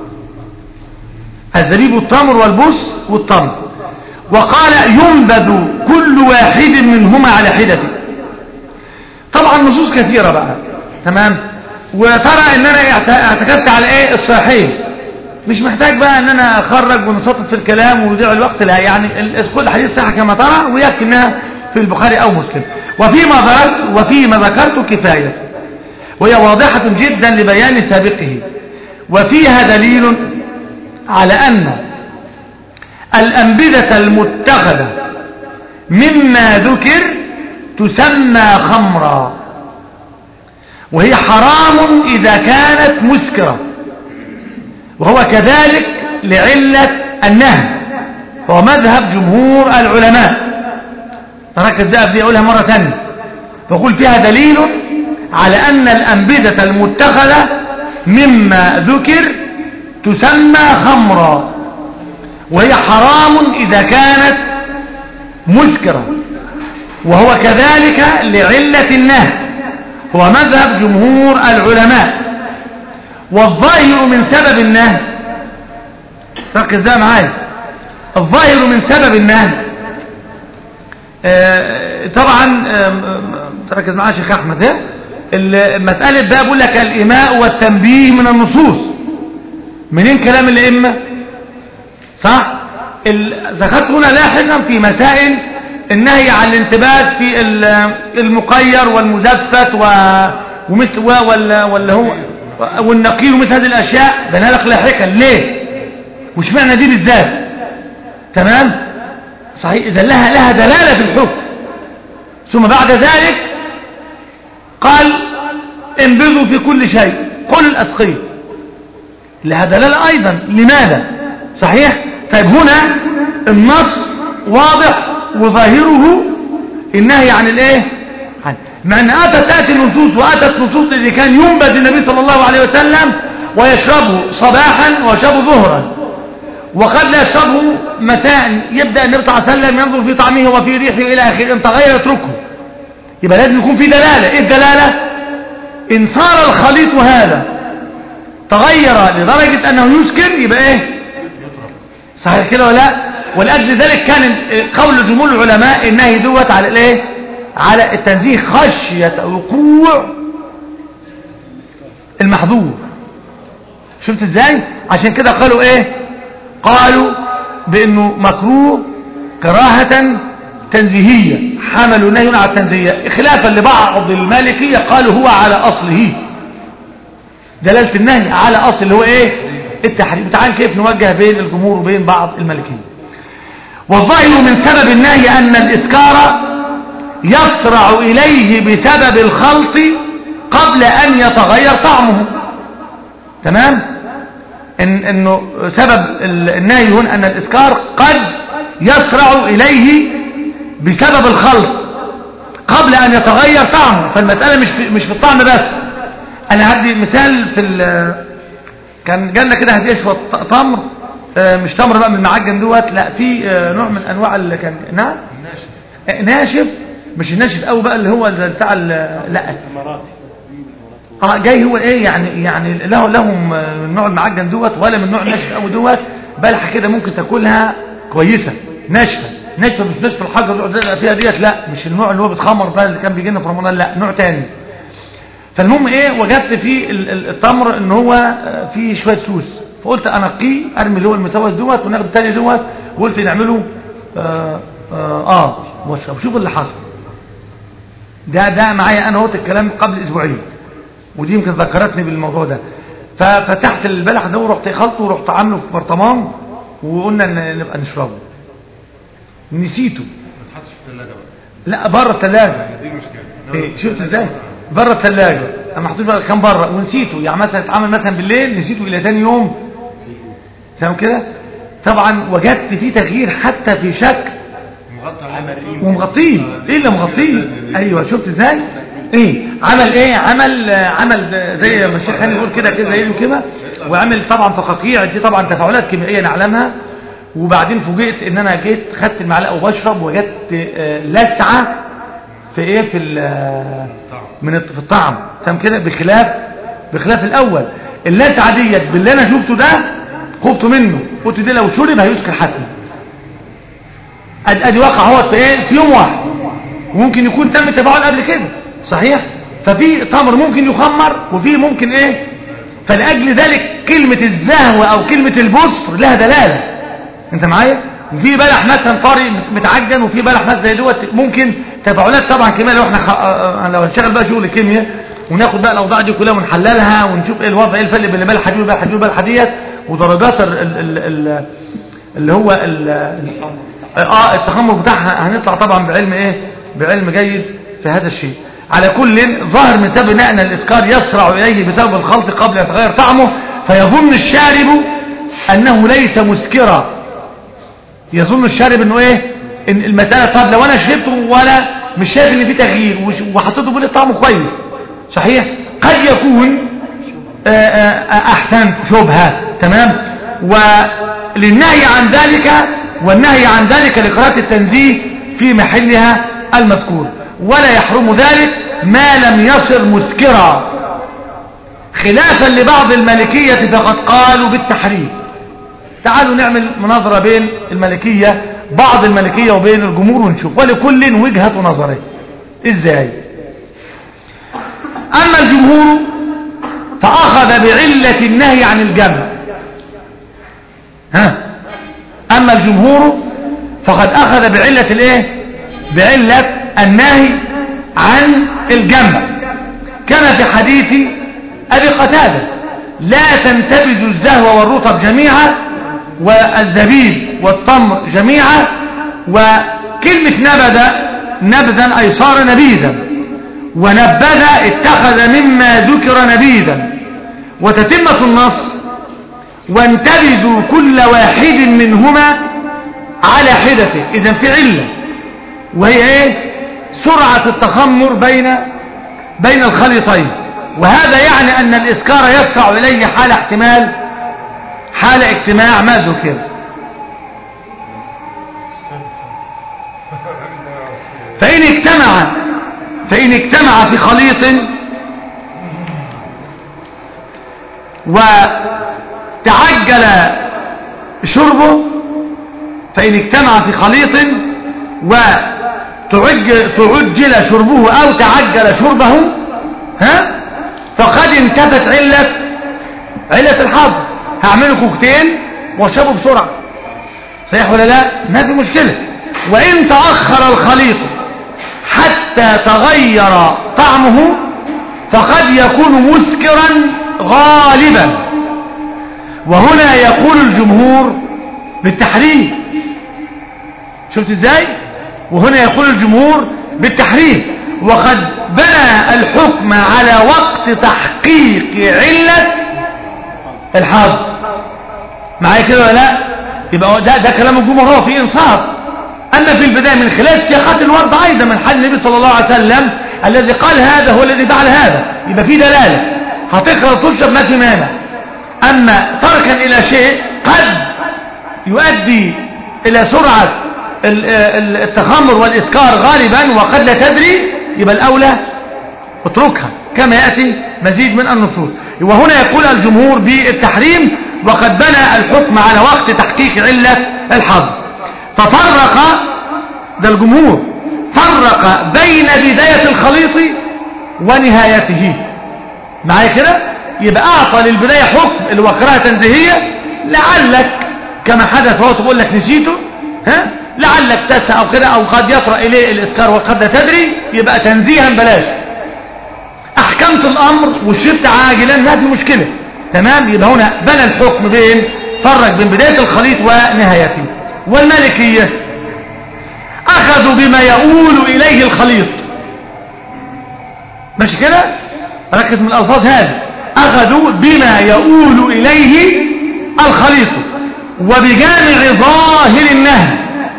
الزبيب والتمر والبس والتمر وقال ينبذ كل واحد منهما على حدته طبعا نصوص كثيرة بقى تمام وترى ان انا اعت- اعتكفت على ايه الصحيح مش محتاج بقى ان انا اخرج ونسطط في الكلام ويضيع الوقت لا يعني ال- كل حديث صحيح كما ترى ويكفي انها في البخاري او مسلم وفيما ذكرت وفيما ذكرت كفايه وهي واضحه جدا لبيان سابقه وفيها دليل على ان الانبذه المتخذه مما ذكر تسمى خمرا وهي حرام اذا كانت مسكره وهو كذلك لعلة النهي هو مذهب جمهور العلماء ركز بقى بدي أقولها مرة ثانية فقول فيها دليل على أن الأنبذة المتخذة مما ذكر تسمى خمرا وهي حرام إذا كانت مسكرة وهو كذلك لعلة النهي هو مذهب جمهور العلماء والظاهر من سبب النهي ركز بقى معايا الظاهر من سبب النهي آه، طبعا آم، آم، تركز معايا شيخ احمد ها المسألة بقى بقول لك الإيماء والتنبيه من النصوص منين كلام الأئمة صح ال- ذكرت هنا لاحقا في مسائل النهي عن الانتباس في ال- المقير والمزفت و ومثل و- ولا ولا هو والنقير ومثل هذه الاشياء بنها لك لاحقا ليه وش معنى دي بالذات تمام صحيح اذا لها لها دلاله في الحكم ثم بعد ذلك قال انبذوا في كل شيء قل الاسقيه لها دلاله ايضا لماذا صحيح طيب هنا النص واضح وظاهره النهي عن الايه عن مع ان اتت تاتي النصوص واتت نصوص اللي كان ينبذ النبي صلى الله عليه وسلم ويشربه صباحا ويشربه ظهرا وقد لا يشربه مساء يبدا النبي صلى الله عليه وسلم ينظر في طعمه وفي ريحه الى اخره ان تغير يتركه يبقى لازم يكون في دلاله ايه الدلاله ان صار الخليط هذا تغير لدرجه انه يسكر يبقى ايه صحيح كده ولا لا ولاجل ذلك كان قول جمهور العلماء النهي دوت على الايه على التنزيه خشيه وقوع المحظور شفت ازاي عشان كده قالوا ايه قالوا بانه مكروه كراهه تنزيهيه حملوا نهي على التنزيهيه خلافا لبعض المالكيه قالوا هو على اصله دلاله النهي على اصل اللي هو ايه التحريم تعال كيف نوجه بين الجمهور وبين بعض المالكيه والظاهر من سبب النهي ان الاسكار يسرع اليه بسبب الخلط قبل ان يتغير طعمه تمام إن انه سبب النهي هنا ان الاسكار قد يسرع اليه بسبب الخلط قبل ان يتغير طعمه فالمساله مش في مش في الطعم بس انا هدي مثال في كان جالنا كده هديه شويه تمر آه مش تمر بقى من المعجن دوت لا في آه نوع من انواع اللي كان نعم ناشف ناشف مش الناشف قوي بقى اللي هو بتاع لا اه جاي هو ايه يعني يعني له لهم من نوع المعجن دوت ولا من نوع الناشف قوي دوت بلحه كده ممكن تاكلها كويسه ناشفه ناشفه مش ناشفه الحجر اللي فيها ديت لا مش النوع اللي هو بيتخمر بقى اللي كان بيجي لنا في رمضان لا نوع تاني فالمهم ايه وجدت في التمر ان هو فيه شويه سوس فقلت انقيه ارمي اللي هو المسوس دوت وناخد الثاني دوت وقلت نعمله آه آه, آه واشرب شوف اللي حصل ده ده معايا انا اهوت الكلام قبل اسبوعين ودي يمكن ذكرتني بالموضوع ده ففتحت البلح ده ورحت خلطه ورحت عامله في برطمان وقلنا ان نبقى نشربه نسيته ما تحطش في الثلاجه بقى لا بره الثلاجه دي المشكله إيه شفت ازاي بره الثلاجه انا محطوط بقى كان بره ونسيته يعني مثلا اتعمل مثلا بالليل نسيته الى ثاني يوم فاهم كده طبعا وجدت فيه تغيير حتى في شكل مغطى على ومغطيه ايه اللي مغطيه ايوه شفت ازاي ايه عمل ايه عمل عمل زي ما الشيخ هاني يقول كده كده زي كده وعمل طبعا فقاقيع دي طبعا تفاعلات كيميائيه نعلمها وبعدين فوجئت ان انا جيت خدت المعلقه وبشرب وجدت لسعه في ايه في من الط- في الطعم فاهم كده بخلاف بخلاف الاول اللسعه ديت باللي انا شفته ده خفت منه قلت ده لو شرب هيسكر حتما ادي ادي واقع هو في ايه في يوم واحد وممكن يكون تم تفاعل قبل كده صحيح ففي تمر ممكن يخمر وفي ممكن ايه فلاجل ذلك كلمه الزهو او كلمه البصر لها دلاله انت معايا وفي بلح مثلا طري متعجن وفي بلح مثلا زي دوت ممكن تفاعلات طبعا كيمياء لو احنا خ... آه، لو هنشتغل بقى شغل كيمياء وناخد بقى الاوضاع دي كلها ونحللها ونشوف ايه الوضع ايه الفرق بين البلحه دي والبلحه دي والبلحه ديت ودرجات ال... ال... ال... ال... اللي هو ال... اه التخمر بتاعها هنطلع طبعا بعلم ايه بعلم جيد في هذا الشيء على كل ظاهر من سبب ان الاسكار يسرع اليه بسبب الخلط قبل ان يتغير طعمه فيظن الشارب انه ليس مسكرا يظن الشارب انه ايه ان المساله طب لو انا شربته وانا مش شايف ان في تغيير وش- وحطيته بيقول لي طعمه كويس صحيح قد يكون آه، آه، احسنت شبهه تمام وللنهي عن ذلك والنهي عن ذلك لقراءه التنزيه في محلها المذكور ولا يحرم ذلك ما لم يصر مسكرا خلافا لبعض المالكيه فقد قالوا بالتحريم تعالوا نعمل مناظرة بين الملكية بعض الملكية وبين الجمهور ونشوف ولكل وجهة نظره ازاي اما الجمهور فاخذ بعلة النهي عن الجمع ها اما الجمهور فقد اخذ بعلة الايه بعلة النهي عن الجمع كما في حديث ابي قتاده لا تنتبذ الزهو والرطب جميعا والزبيب والتمر جميعا وكلمة نبذ نبذا أي صار نبيذا ونبذ اتخذ مما ذكر نبيذا وتتمة النص وانتبذوا كل واحد منهما على حدته إذا في علة وهي ايه سرعة التخمر بين بين الخليطين وهذا يعني أن الإسكار يدفع إليه حال احتمال حال اجتماع ما ذكر فإن اجتمع فإن اجتمع في خليط وتعجل شربه فإن اجتمع في خليط وتعجل تعجل شربه أو تعجل شربه ها فقد انتفت علة علة الحظ هعمله كوكتيل واشربه بسرعة صحيح ولا لا ما في مشكلة وإن تأخر الخليط حتى تغير طعمه فقد يكون مسكرا غالبا وهنا يقول الجمهور بالتحريم شفت ازاي وهنا يقول الجمهور بالتحريم وقد بنى الحكم على وقت تحقيق علة الحظ معايا كده ولا لا يبقى ده, ده كلام الجمهور هو في انصاف اما في البداية من خلال سياقات الورد ايضا من حال النبي صلى الله عليه وسلم الذي قال هذا هو الذي فعل هذا يبقى في دلالة هتقرأ تشرب ما في مانع اما تركا الى شيء قد يؤدي الى سرعة التخمر والاسكار غالبا وقد لا تدري يبقى الاولى اتركها كما يأتي مزيد من النصوص وهنا يقول الجمهور بالتحريم وقد بنى الحكم على وقت تحقيق علة الحظ ففرق ده الجمهور فرق بين بداية الخليط ونهايته معايا كده يبقى اعطى للبداية حكم اللي هو قراءة تنزيهية لعلك كما حدث هو تقول لك نسيته ها لعلك تسع او كده او قد يطرأ اليه الاسكار وقد لا تدري يبقى تنزيها بلاش احكمت الامر وشربت عاجلا ما في مشكلة تمام يبقى هنا بنى الحكم بين فرق بين بداية الخليط ونهايته والمالكية اخذوا بما يؤول اليه الخليط ماشي كده ركز من الالفاظ هذه اخذوا بما يؤول اليه الخليط وبجامع ظاهر النهي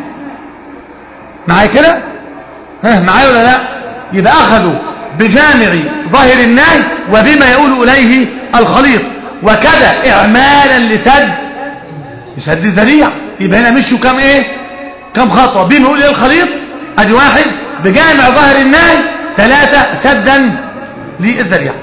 معايا كده ها معايا ولا لا يبقى اخذوا بجامع ظاهر النهي وبما يقول اليه الخليط وكذا اعمالا لسد لسد ذريع يبقى هنا مشوا كم ايه كم خطوه بما يقول اليه الخليط ادي واحد بجامع ظاهر النهي ثلاثه سدا للذريعة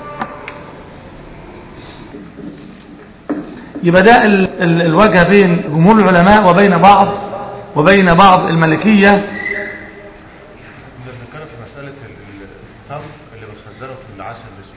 يبقى ده ال- ال- الوجه بين جمهور العلماء وبين بعض وبين بعض الملكية كنا بنتكلم في مسألة ال- التمر اللي بنخزنه في العسل الأسود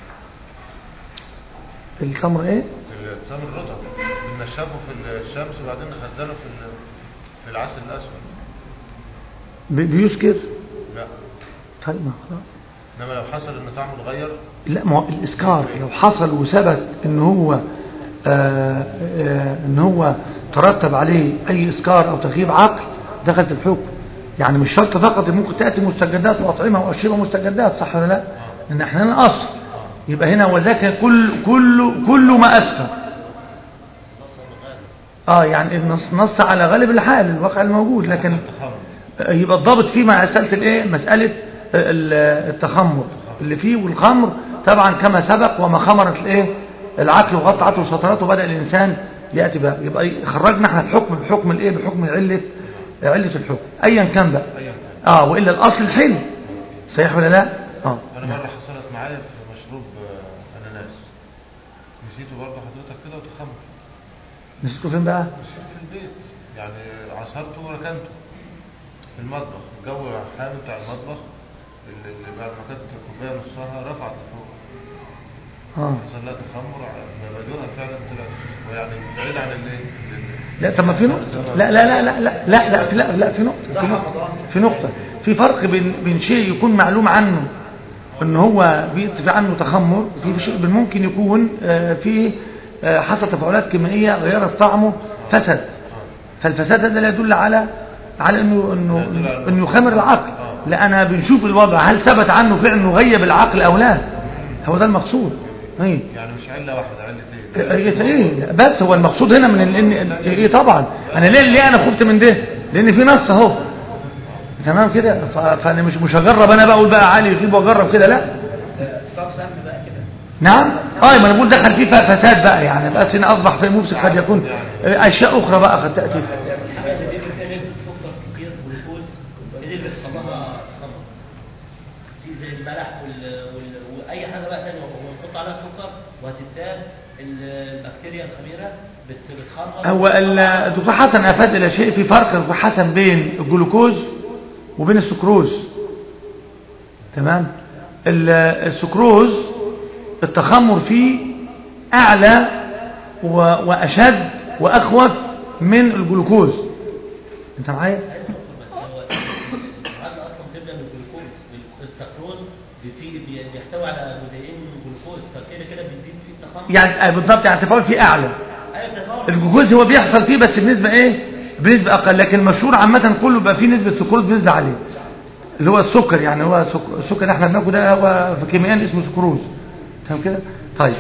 التمر ايه التمر الرطب بنشفه في الشمس وبعدين نخزنه في ال- في العسل الأسود بي- بيسكر لا طيب ما خلاص. إنما لو حصل إن طعمه اتغير لا ما هو الاسكار لو حصل وثبت ان هو آه آه ان هو ترتب عليه اي اسكار او تخيب عقل دخلت الحكم يعني مش شرط فقط ممكن تاتي مستجدات واطعمه واشربه مستجدات صح ولا لا ان احنا هنا اصل يبقى هنا وذاك كل كل كل ما اسكر اه يعني النص نص على غالب الحال الواقع الموجود لكن التخمر يبقى الضابط فيه مع مسألة الايه مسألة ال- التخمر اللي فيه والخمر طبعا كما سبق وما خمرت الايه العقل وغطعته وسطرته بدأ الإنسان يأتي بقى يبقى خرجنا احنا الحكم بحكم الايه بحكم علة علة الحكم ايا كان بقى أيا كان اه والا الاصل الحل صحيح ولا لا اه أنا مرة حصلت معايا في مشروب آه، أناناس نسيته برضه حضرتك كده وتخمر نسيته فين بقى نسيته في البيت يعني عصرته وركنته في المطبخ الجو حامي بتاع المطبخ اللي اللي بعد ما كانت الكوباية نصها رفعت لفوق اه حصل لها تخمر لما بدوها فعلا طلعت ويعني بعيد عن الايه لا طب ما في نقطة لا لا لا لا لا لا لا في لا لا في نقطة في نقطة في نقطة في فرق بين بين شيء يكون معلوم عنه ان هو في عنه تخمر في شيء بين ممكن يكون آه، في آه، حصل تفاعلات كيميائية غيرت طعمه فسد فالفساد هذا لا يدل على على انه انه انه يخمر العقل لا انا بنشوف الوضع هل ثبت عنه فعل انه غيب العقل او لا هو ده المقصود ايه يعني مش علة واحدة علتين ايه ايه بس هو المقصود هنا من ال- ان ايه طبعا انا ليه ليه انا خفت من ده لان في نص اهو تمام كده ف- فانا مش مش هجرب انا بقى اقول بقى عالي يغيب واجرب كده لا نعم اه ما انا بقول دخل فيه ف- فساد بقى يعني بس هنا اصبح في مفسد قد يكون اشياء اخرى بقى قد تاتي الحاجة اللي بيجي فيها نسبة سكر كتير جلوكوز دي اللي بيحصل لها خمر في زي الملح وال... وال... واي حاجه بقى ثانيه ونحط عليها سكر وهتتسال البكتيريا الخميره بت... بتخمر هو ال- الدكتور حسن افاد الى شيء في فرق الدكتور حسن بين الجلوكوز وبين السكروز تمام ال- السكروز التخمر فيه اعلى و- واشد واخوف من الجلوكوز انت معايا بس هو المعادله اصلا بتبدا من الجلوكوز السكروز في بي- بيحتوي على جزيئين من الجلوكوز فكده كده بتزيد فيه التخمر يعني آه، بالضبط يعني التفاعل فيه اعلى ايوه بتتفاعل الجلوكوز هو بيحصل فيه بس بنسبة ايه بنسبة اقل لكن المشهور عامة كله بقى فيه نسبة سكروز بنسبة عالية اللي هو السكر يعني هو سك- السكر اللي احنا بناكله ده هو في كيميائيا اسمه سكروز تمام كده طيب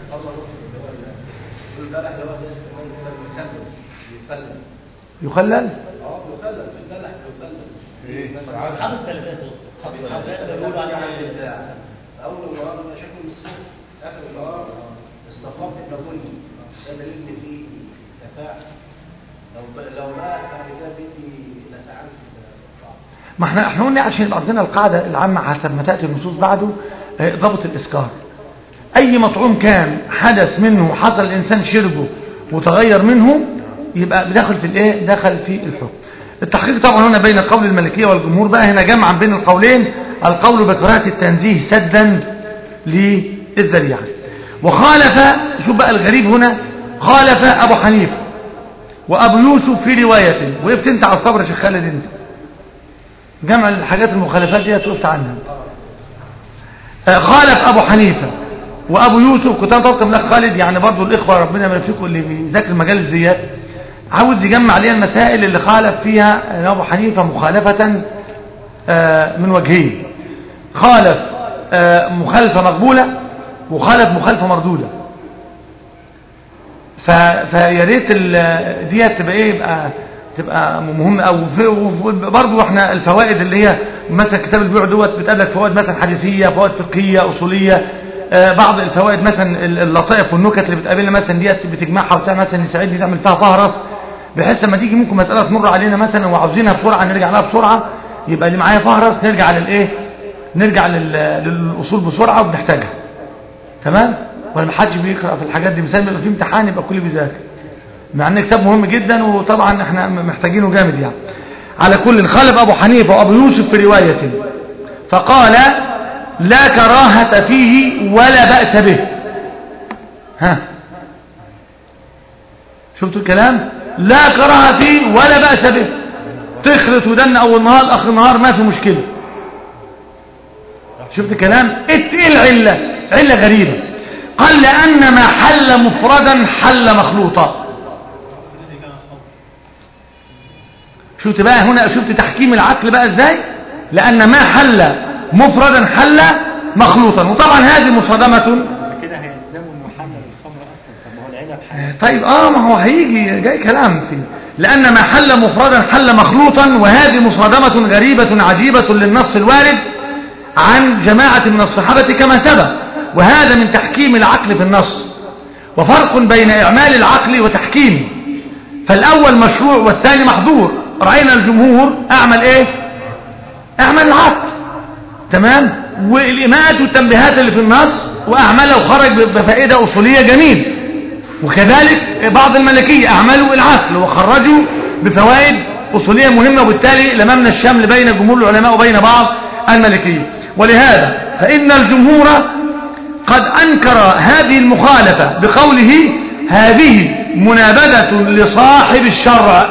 البلح اللي هو زي السمان كده بيخلل بيخلل يخلل اه بيخلل في البلح بيخلل ايه حاطط ثلاجات حاطط ثلاجات بيقولوا عليها بتاع اول النهار بيبقى شكله مسكين اخر النهار الصفار تبقى بني ده دليل ان فيه تفاعل لو ب- لو بقى بعد كده بيدي لسعان في الطعام ما احنا احنا قلنا عشان يبقى عندنا القاعدة العامة حسب ما تأتي النصوص بعده آه، ضبط الإسكار أي مطعوم كان حدث منه حصل الإنسان شربه وتغير منه يبقى داخل في الإيه دخل في الحكم التحقيق طبعا هنا بين قول الملكية والجمهور بقى هنا جمعا بين القولين القول بكراهة التنزيه سدا للذريعة وخالف شوف بقى الغريب هنا خالف أبو حنيفة وأبو يوسف في رواية وقفت انت على الصبر يا شيخ خالد انت جمع الحاجات المخالفات دي وقفت عنها آه، خالف ابو حنيفه وابو يوسف كنت انا طلبت من الاخ خالد يعني برضو الاخوه ربنا ما يفيكم اللي بيذاكر مجال الزيات عاوز يجمع لي المسائل اللي خالف فيها آه، ابو حنيفه مخالفه آه، من وجهين خالف آه، مخالفه مقبوله وخالف مخالفه مردوده ف... فيا ريت ال- ديت تبقى ايه يبقى تبقى مهمه او برضه احنا الفوائد اللي هي مثلا كتاب البيوع دوت بتقابلك فوائد مثلا حديثيه فوائد فقهيه اصوليه آه، بعض الفوائد مثلا ال- اللطائف والنكت اللي بتقابلنا مثلا ديت بتجمعها وبتاع مثلا يساعدني نعمل فيها فهرس بحيث لما تيجي ممكن مساله تمر علينا مثلا وعاوزينها بسرعه نرجع لها بسرعه يبقى اللي معايا فهرس نرجع للايه نرجع لل- للأصول بسرعة وبنحتاجها تمام ولا ما حدش بيقرأ في الحاجات دي مثال يبقى في امتحان يبقى كل بيذاكر مع ان كتاب مهم جدا وطبعا احنا محتاجينه جامد يعني على كل خالف ابو حنيفه وابو يوسف في روايه فقال لا كراهه فيه ولا باس به ها شفتوا الكلام لا كراهه فيه ولا باس به تخلط ودن اول نهار اخر نهار ما في مشكله شفت الكلام ايه العله عله غريبه قال لان ما حل مفردا حل مخلوطا شفت بقى هنا شفت تحكيم العقل بقى ازاي لان ما حل مفردا حل مخلوطا وطبعا هذه مصادمه كده هيلزموا انه حمل الخمر اصلا طب ما هو العنب حلال طيب اه ما هو هيجي جاي كلام فيه لان ما حل مفردا حل مخلوطا وهذه مصادمه غريبه عجيبه للنص الوارد عن جماعه من الصحابه كما سبق وهذا من تحكيم العقل في النص وفرق بين اعمال العقل وتحكيمه فالاول مشروع والثاني محظور راينا الجمهور اعمل ايه اعمل العقل تمام والإماءات والتنبيهات اللي في النص وأعمله وخرج بفائدة أصولية جميل وكذلك بعض الملكية أعملوا العقل وخرجوا بفوائد أصولية مهمة وبالتالي لممنا الشمل بين جمهور العلماء وبين بعض الملكية ولهذا فإن الجمهور قد أنكر هذه المخالفة بقوله هذه منابذة لصاحب الشرع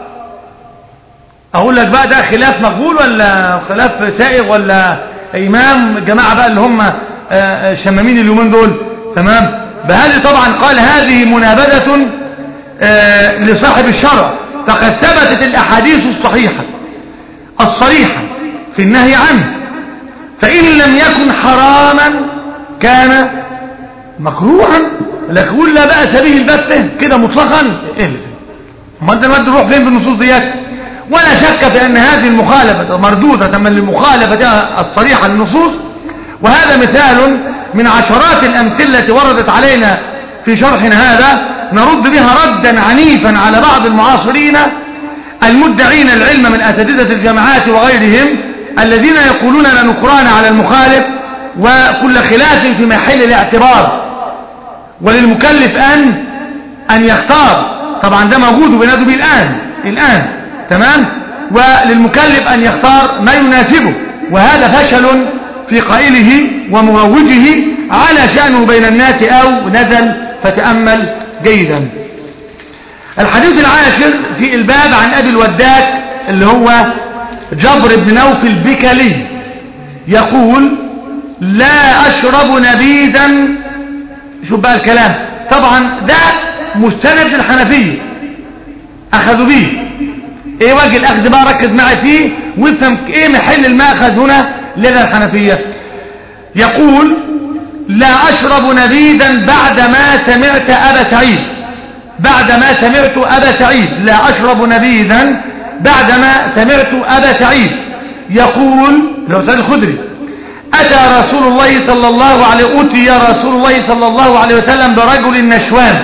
اقول لك بقى ده خلاف مقبول ولا خلاف سائغ ولا امام الجماعه بقى اللي هم آه، آه، شمامين اليومين دول تمام بهذه طبعا قال هذه منابذه آه، لصاحب الشرع فقد ثبتت الاحاديث الصحيحه الصريحه في النهي عنه فان لم يكن حراما كان مكروها لكن يقول لا باس به البته كده مطلقا ايه اللي فيه؟ امال ده الواد نروح فين بالنصوص ديت ولا شك في أن هذه المخالفة مردودة من المخالفة الصريحة للنصوص وهذا مثال من عشرات الأمثلة التي وردت علينا في شرحنا هذا نرد بها ردا عنيفا على بعض المعاصرين المدعين العلم من أساتذة الجامعات وغيرهم الذين يقولون لا نكران على المخالف وكل خلاف في محل الاعتبار وللمكلف أن أن يختار طبعا ده موجود وبنادوا به الآن الآن تمام وللمكلف أن يختار ما يناسبه وهذا فشل في قائله ومروجه على شأنه بين الناس أو نزل فتأمل جيدا الحديث العاشر في الباب عن أبي الوداك اللي هو جبر بن نوف البكلي يقول لا أشرب نبيذا شوف بقى الكلام طبعا ده مستند الحنفية أخذوا به ايه وجه الاخذ بقى ركز معي فيه وافهم ايه محل الماخذ هنا لدى الحنفية يقول لا اشرب نبيذا بعدما سمعت ابا سعيد بعدما سمعت ابا سعيد لا اشرب نبيذا بعدما سمعت ابا سعيد يقول لو سعيد الخدري اتى رسول الله صلى الله عليه اتي رسول الله صلى الله عليه وسلم برجل نشوان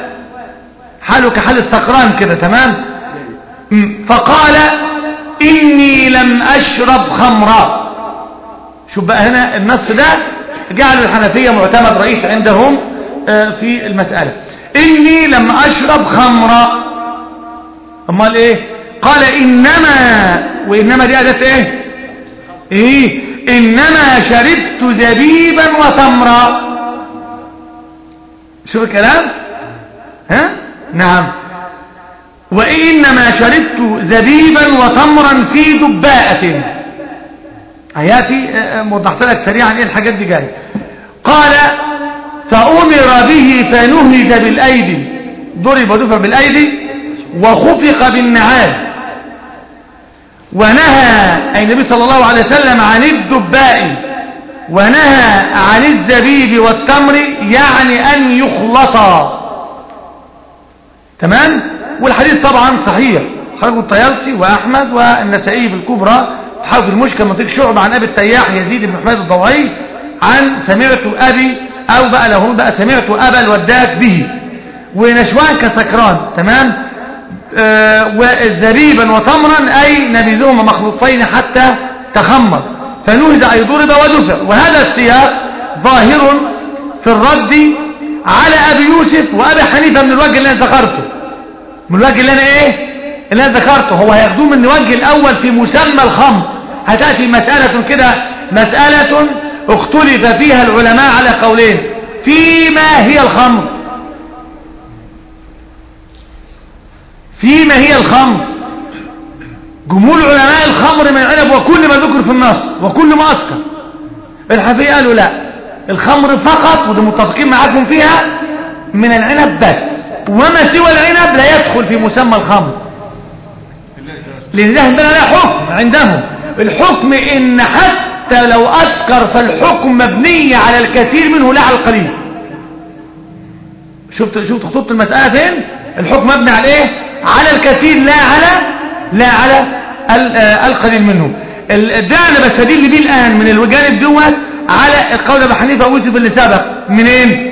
حاله كحال السكران كده تمام فقال إني لم أشرب خمرا شوف بقى هنا النص ده جعل الحنفية معتمد رئيس عندهم في المسألة إني لم أشرب خمرا أمال إيه قال إنما وإنما دي أداة إيه إيه إنما شربت زبيبا وتمرا شوف الكلام ها نعم وإنما شربت زبيبا وتمرا في دباءة آياتي وضحت لك سريعا ايه الحاجات دي جايه قال فأمر به فنهج بالأيدي ضرب ودفع بالأيدي وخفق بالنعال ونهى أي النبي صلى الله عليه وسلم عن الدباء ونهى عن الزبيب والتمر يعني أن يخلطا تمام والحديث طبعا صحيح خرجوا الطيالسي وأحمد والنسائي في الكبرى تحاول المشكل منطق شعب عن أبي التياح يزيد بن حميد الضوعي عن سمعت أبي أو بقى له بقى سمعت أبا الوداك به ونشوان كسكران تمام آه وزبيبا وتمرا أي نبذهما مخلوطين حتى تخمر فنهز أي ضرب ودفع وهذا السياق ظاهر في الرد على أبي يوسف وأبي حنيفة من الوجه اللي أنا ذكرته من الوجه اللي أنا إيه اللي أنا ذكرته هو هياخدوه من الوجه الأول في مسمى الخمر هتأتي مسألة كده مسألة اختلف فيها العلماء على قولين فيما هي الخمر فيما هي الخمر جمهور علماء الخمر من العنب وكل ما ذكر في النص وكل ما أسكر الحنفية قالوا لا الخمر فقط وده متفقين معاكم فيها من العنب بس وما سوى العنب لا يدخل في مسمى الخمر لأن ده عندنا لا حكم عندهم الحكم إن حتى لو أسكر فالحكم مبني على الكثير منه لا على القليل شفت شفت خطوط المسألة فين الحكم مبني على ايه على الكثير لا على لا على القليل منه ده انا بستدل بيه الان من الجانب دوت على القول ابي حنيفه ويوسف اللي سبق منين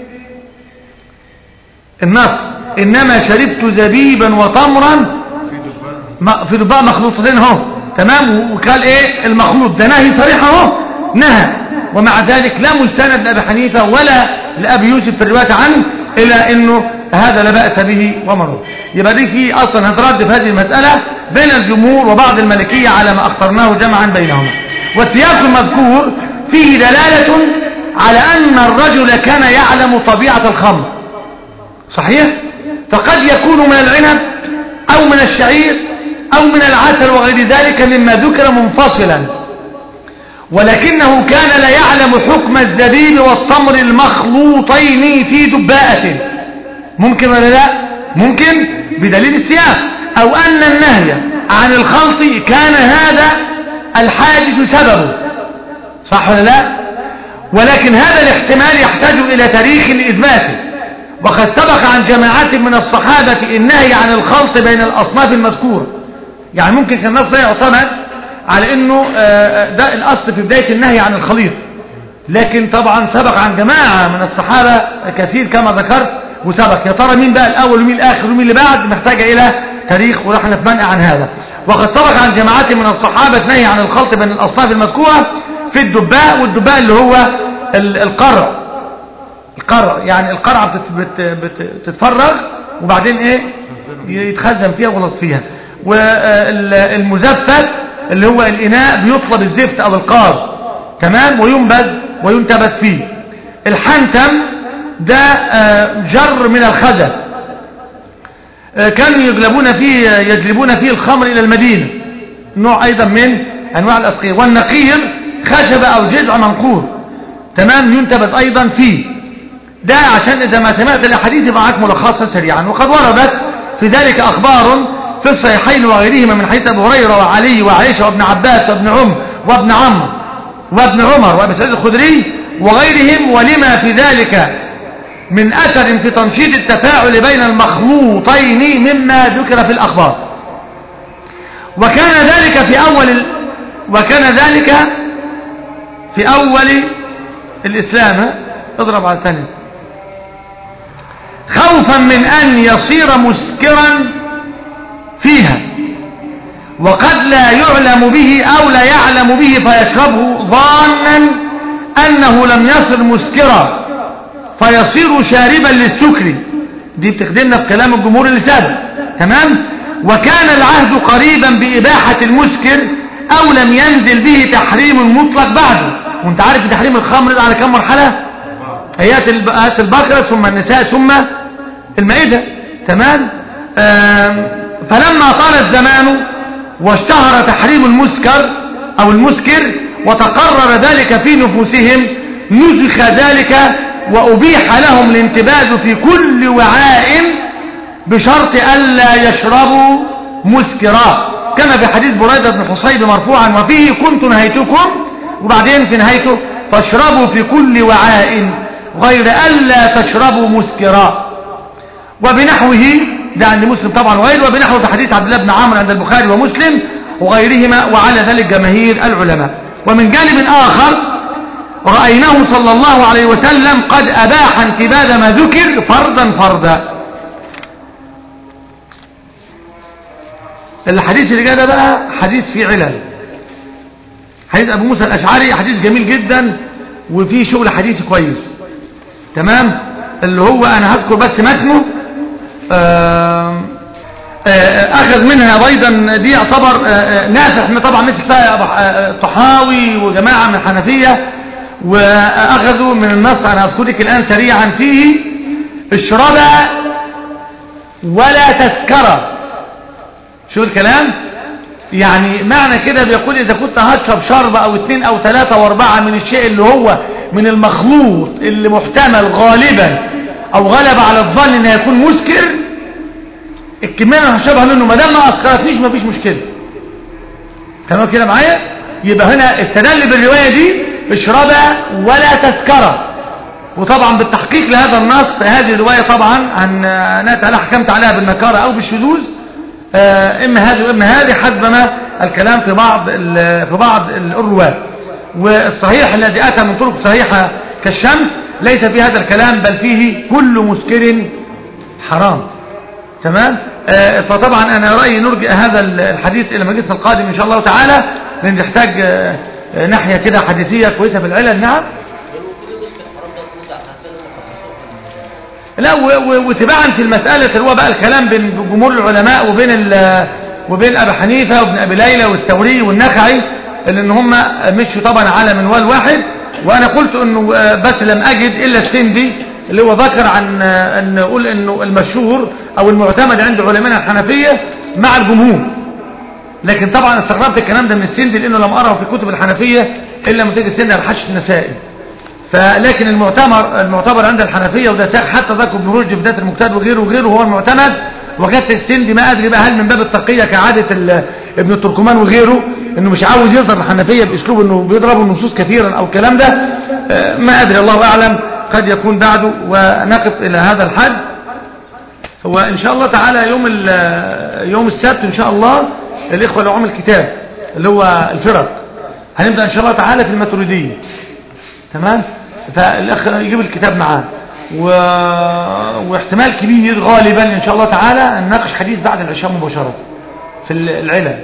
النص انما شربت زبيبا وتمرا في دباء مخلوطتين اهو تمام وقال ايه المخلوط ده نهي صريح اهو نهى ومع ذلك لا مستند لابي حنيفه ولا لابي يوسف في الروايه عنه الى انه هذا لا باس به ومره يبقى دي في اصلا هترد في هذه المساله بين الجمهور وبعض الملكيه على ما اخترناه جمعا بينهما والسياق المذكور فيه دلاله على ان الرجل كان يعلم طبيعه الخمر صحيح فقد يكون من العنب او من الشعير او من العسل وغير ذلك مما ذكر منفصلا ولكنه كان لا يعلم حكم الزبيب والتمر المخلوطين في دباءة ممكن ولا لا ممكن بدليل السياق او ان النهي عن الخلط كان هذا الحادث سببه صح ولا لا ولكن هذا الاحتمال يحتاج الى تاريخ لاثباته وقد سبق عن جماعات من الصحابة النهي عن الخلط بين الاصناف المذكورة يعني ممكن كان النص لا يعتمد على انه ده الاصل في بداية النهي عن الخليط لكن طبعا سبق عن جماعة من الصحابة كثير كما ذكرت وسبق يا ترى مين بقى الاول ومين الاخر ومين اللي بعد محتاجة الى تاريخ ونحن نتمنع عن هذا وقد سبق عن جماعات من الصحابة نهي عن الخلط بين الاصناف المذكورة في الدباء والدباء اللي هو القرع القرع يعني القرعة بتت بت بتتفرغ وبعدين ايه يتخزن فيها ويغلط فيها والمزفت اللي هو الإناء بيطلب الزفت أو القاذ تمام وينبذ وينتبت فيه الحنتم ده جر من الخزف كانوا يجلبون فيه يجلبون فيه الخمر إلى المدينة نوع أيضا من أنواع الأسقية والنقير خشب أو جذع منقور تمام ينتبت أيضا فيه ده عشان إذا ما سمعت الأحاديث يبقى معاك ملخصا سريعا وقد وردت في ذلك أخبار في الصحيحين وغيرهما من حديث ابو هريره وعلي وعائشه وابن عباس وابن عم وابن عمرو وابن عمر وابي سعيد الخدري وغيرهم ولما في ذلك من اثر في تنشيط التفاعل بين المخلوطين مما ذكر في الاخبار وكان ذلك في اول ال... وكان ذلك في اول الاسلام اضرب على الثاني خوفا من ان يصير مسكرا فيها وقد لا يعلم به أو لا يعلم به فيشربه ظانا أنه لم يصل مسكرا فيصير شاربا للسكر دي بتخدمنا في كلام الجمهور اللي سابق تمام وكان العهد قريبا بإباحة المسكر أو لم ينزل به تحريم مطلق بعده وانت عارف تحريم الخمر ده على كم مرحلة آيات البقرة ثم النساء ثم المائدة تمام فلما طال الزمان واشتهر تحريم المسكر او المسكر وتقرر ذلك في نفوسهم نزخ ذلك وابيح لهم الانتباذ في كل وعاء بشرط الا يشربوا مسكرا كما في حديث بريدة بن حصيب مرفوعا وفيه كنت نهيتكم وبعدين في نهايته فاشربوا في كل وعاء غير الا تشربوا مسكرا وبنحوه ده عند مسلم طبعا وغيره وبنحو في حديث عبد الله بن عمرو عند البخاري ومسلم وغيرهما وعلى ذلك جماهير العلماء ومن جانب آخر رأيناه صلى الله عليه وسلم قد أباح انتباد ما ذكر فردا فردا الحديث اللي جاء ده بقى حديث فيه علل حديث ابو موسى الاشعري حديث جميل جدا وفيه شغل حديثي كويس تمام اللي هو انا هذكر بس متنه آم، آه، اخذ منها ايضا دي يعتبر آه، آه، نافع طبعا مسك فيها أبو- آه، طحاوي وجماعه من الحنفيه واخذوا من النص انا اذكر لك الان سريعا فيه اشربا ولا تسكرا شو الكلام يعني معنى كده بيقول اذا كنت هتشرب شربة او اتنين او تلاتة واربعة من الشيء اللي هو من المخلوط اللي محتمل غالبا او غلب على الظن انه يكون مسكر الكمية اللي هشربها منه ما دام ما اسكرتنيش مفيش مشكلة تمام كده معايا يبقى هنا استدل بالرواية دي اشربها ولا تسكرا وطبعا بالتحقيق لهذا النص هذه الرواية طبعا عن نات عليها حكمت عليها بالنكارة او بالشذوذ آه، اما هذه واما هذه حسب ما الكلام في بعض ال- في بعض الرواة والصحيح الذي اتى من طرق صحيحة كالشمس ليس في هذا الكلام بل فيه كل مسكر حرام تمام آه، فطبعا انا رايي نرجع هذا الحديث الى مجلسنا القادم ان شاء الله تعالى لان يحتاج آه، آه، ناحيه كده حديثيه كويسه في العلل نعم كل مسكر حرام ده موضع حرفيا هم خصصوه لا و- و- وتباعا في المسألة اللي هو بقى الكلام بين جمهور العلماء وبين ال- وبين أبي حنيفة وابن أبي ليلى والثوري والنخعي اللي ان هم مشوا طبعا على منوال واحد وانا قلت انه آه، بس لم اجد الا السندي اللي هو ذكر عن آه، ان نقول انه المشهور او المعتمد عند علماء الحنفية مع الجمهور لكن طبعا استغربت الكلام ده من السندي لانه لم اره في كتب الحنفية الا من تجد السندي على حاشية النسائي فلكن المعتبر المعتبر عند الحنفيه وده سا- حتى ذكر ابن رشد في بدايه المجتهد وغيره وغيره هو المعتمد وكانت السندي ما ادري بقى هل من باب التقيه كعاده ال- ابن التركمان وغيره انه مش عاوز يظهر الحنفيه باسلوب انه بيضرب النصوص كثيرا او الكلام ده آه، ما ادري الله اعلم قد يكون بعده ونقف الى هذا الحد هو ان شاء الله تعالى يوم ال- يوم السبت ان شاء الله الاخوه لو عمل كتاب اللي هو الفرق هنبدا ان شاء الله تعالى في الماتريديه تمام فالاخ يجيب الكتاب معاه و... واحتمال كبير غالبا ان شاء الله تعالى نناقش حديث بعد العشاء مباشره في ال- العلل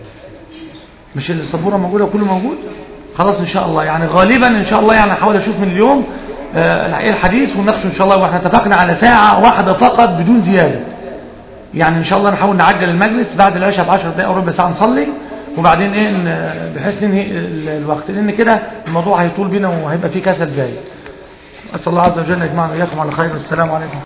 مش السبوره موجوده كله موجود خلاص ان شاء الله يعني غالبا ان شاء الله يعني احاول اشوف من اليوم آه، ايه الحديث ونناقشه ان شاء الله واحنا اتفقنا على ساعه واحده فقط بدون زياده يعني ان شاء الله نحاول نعجل المجلس بعد العشاء ب 10 دقائق او ربع ساعه نصلي وبعدين ايه ن- بحيث ننهي ال- الوقت لان كده الموضوع هيطول بينا وهيبقى فيه كسل زايد اسال الله عز وجل ان يجمعنا واياكم على خير والسلام عليكم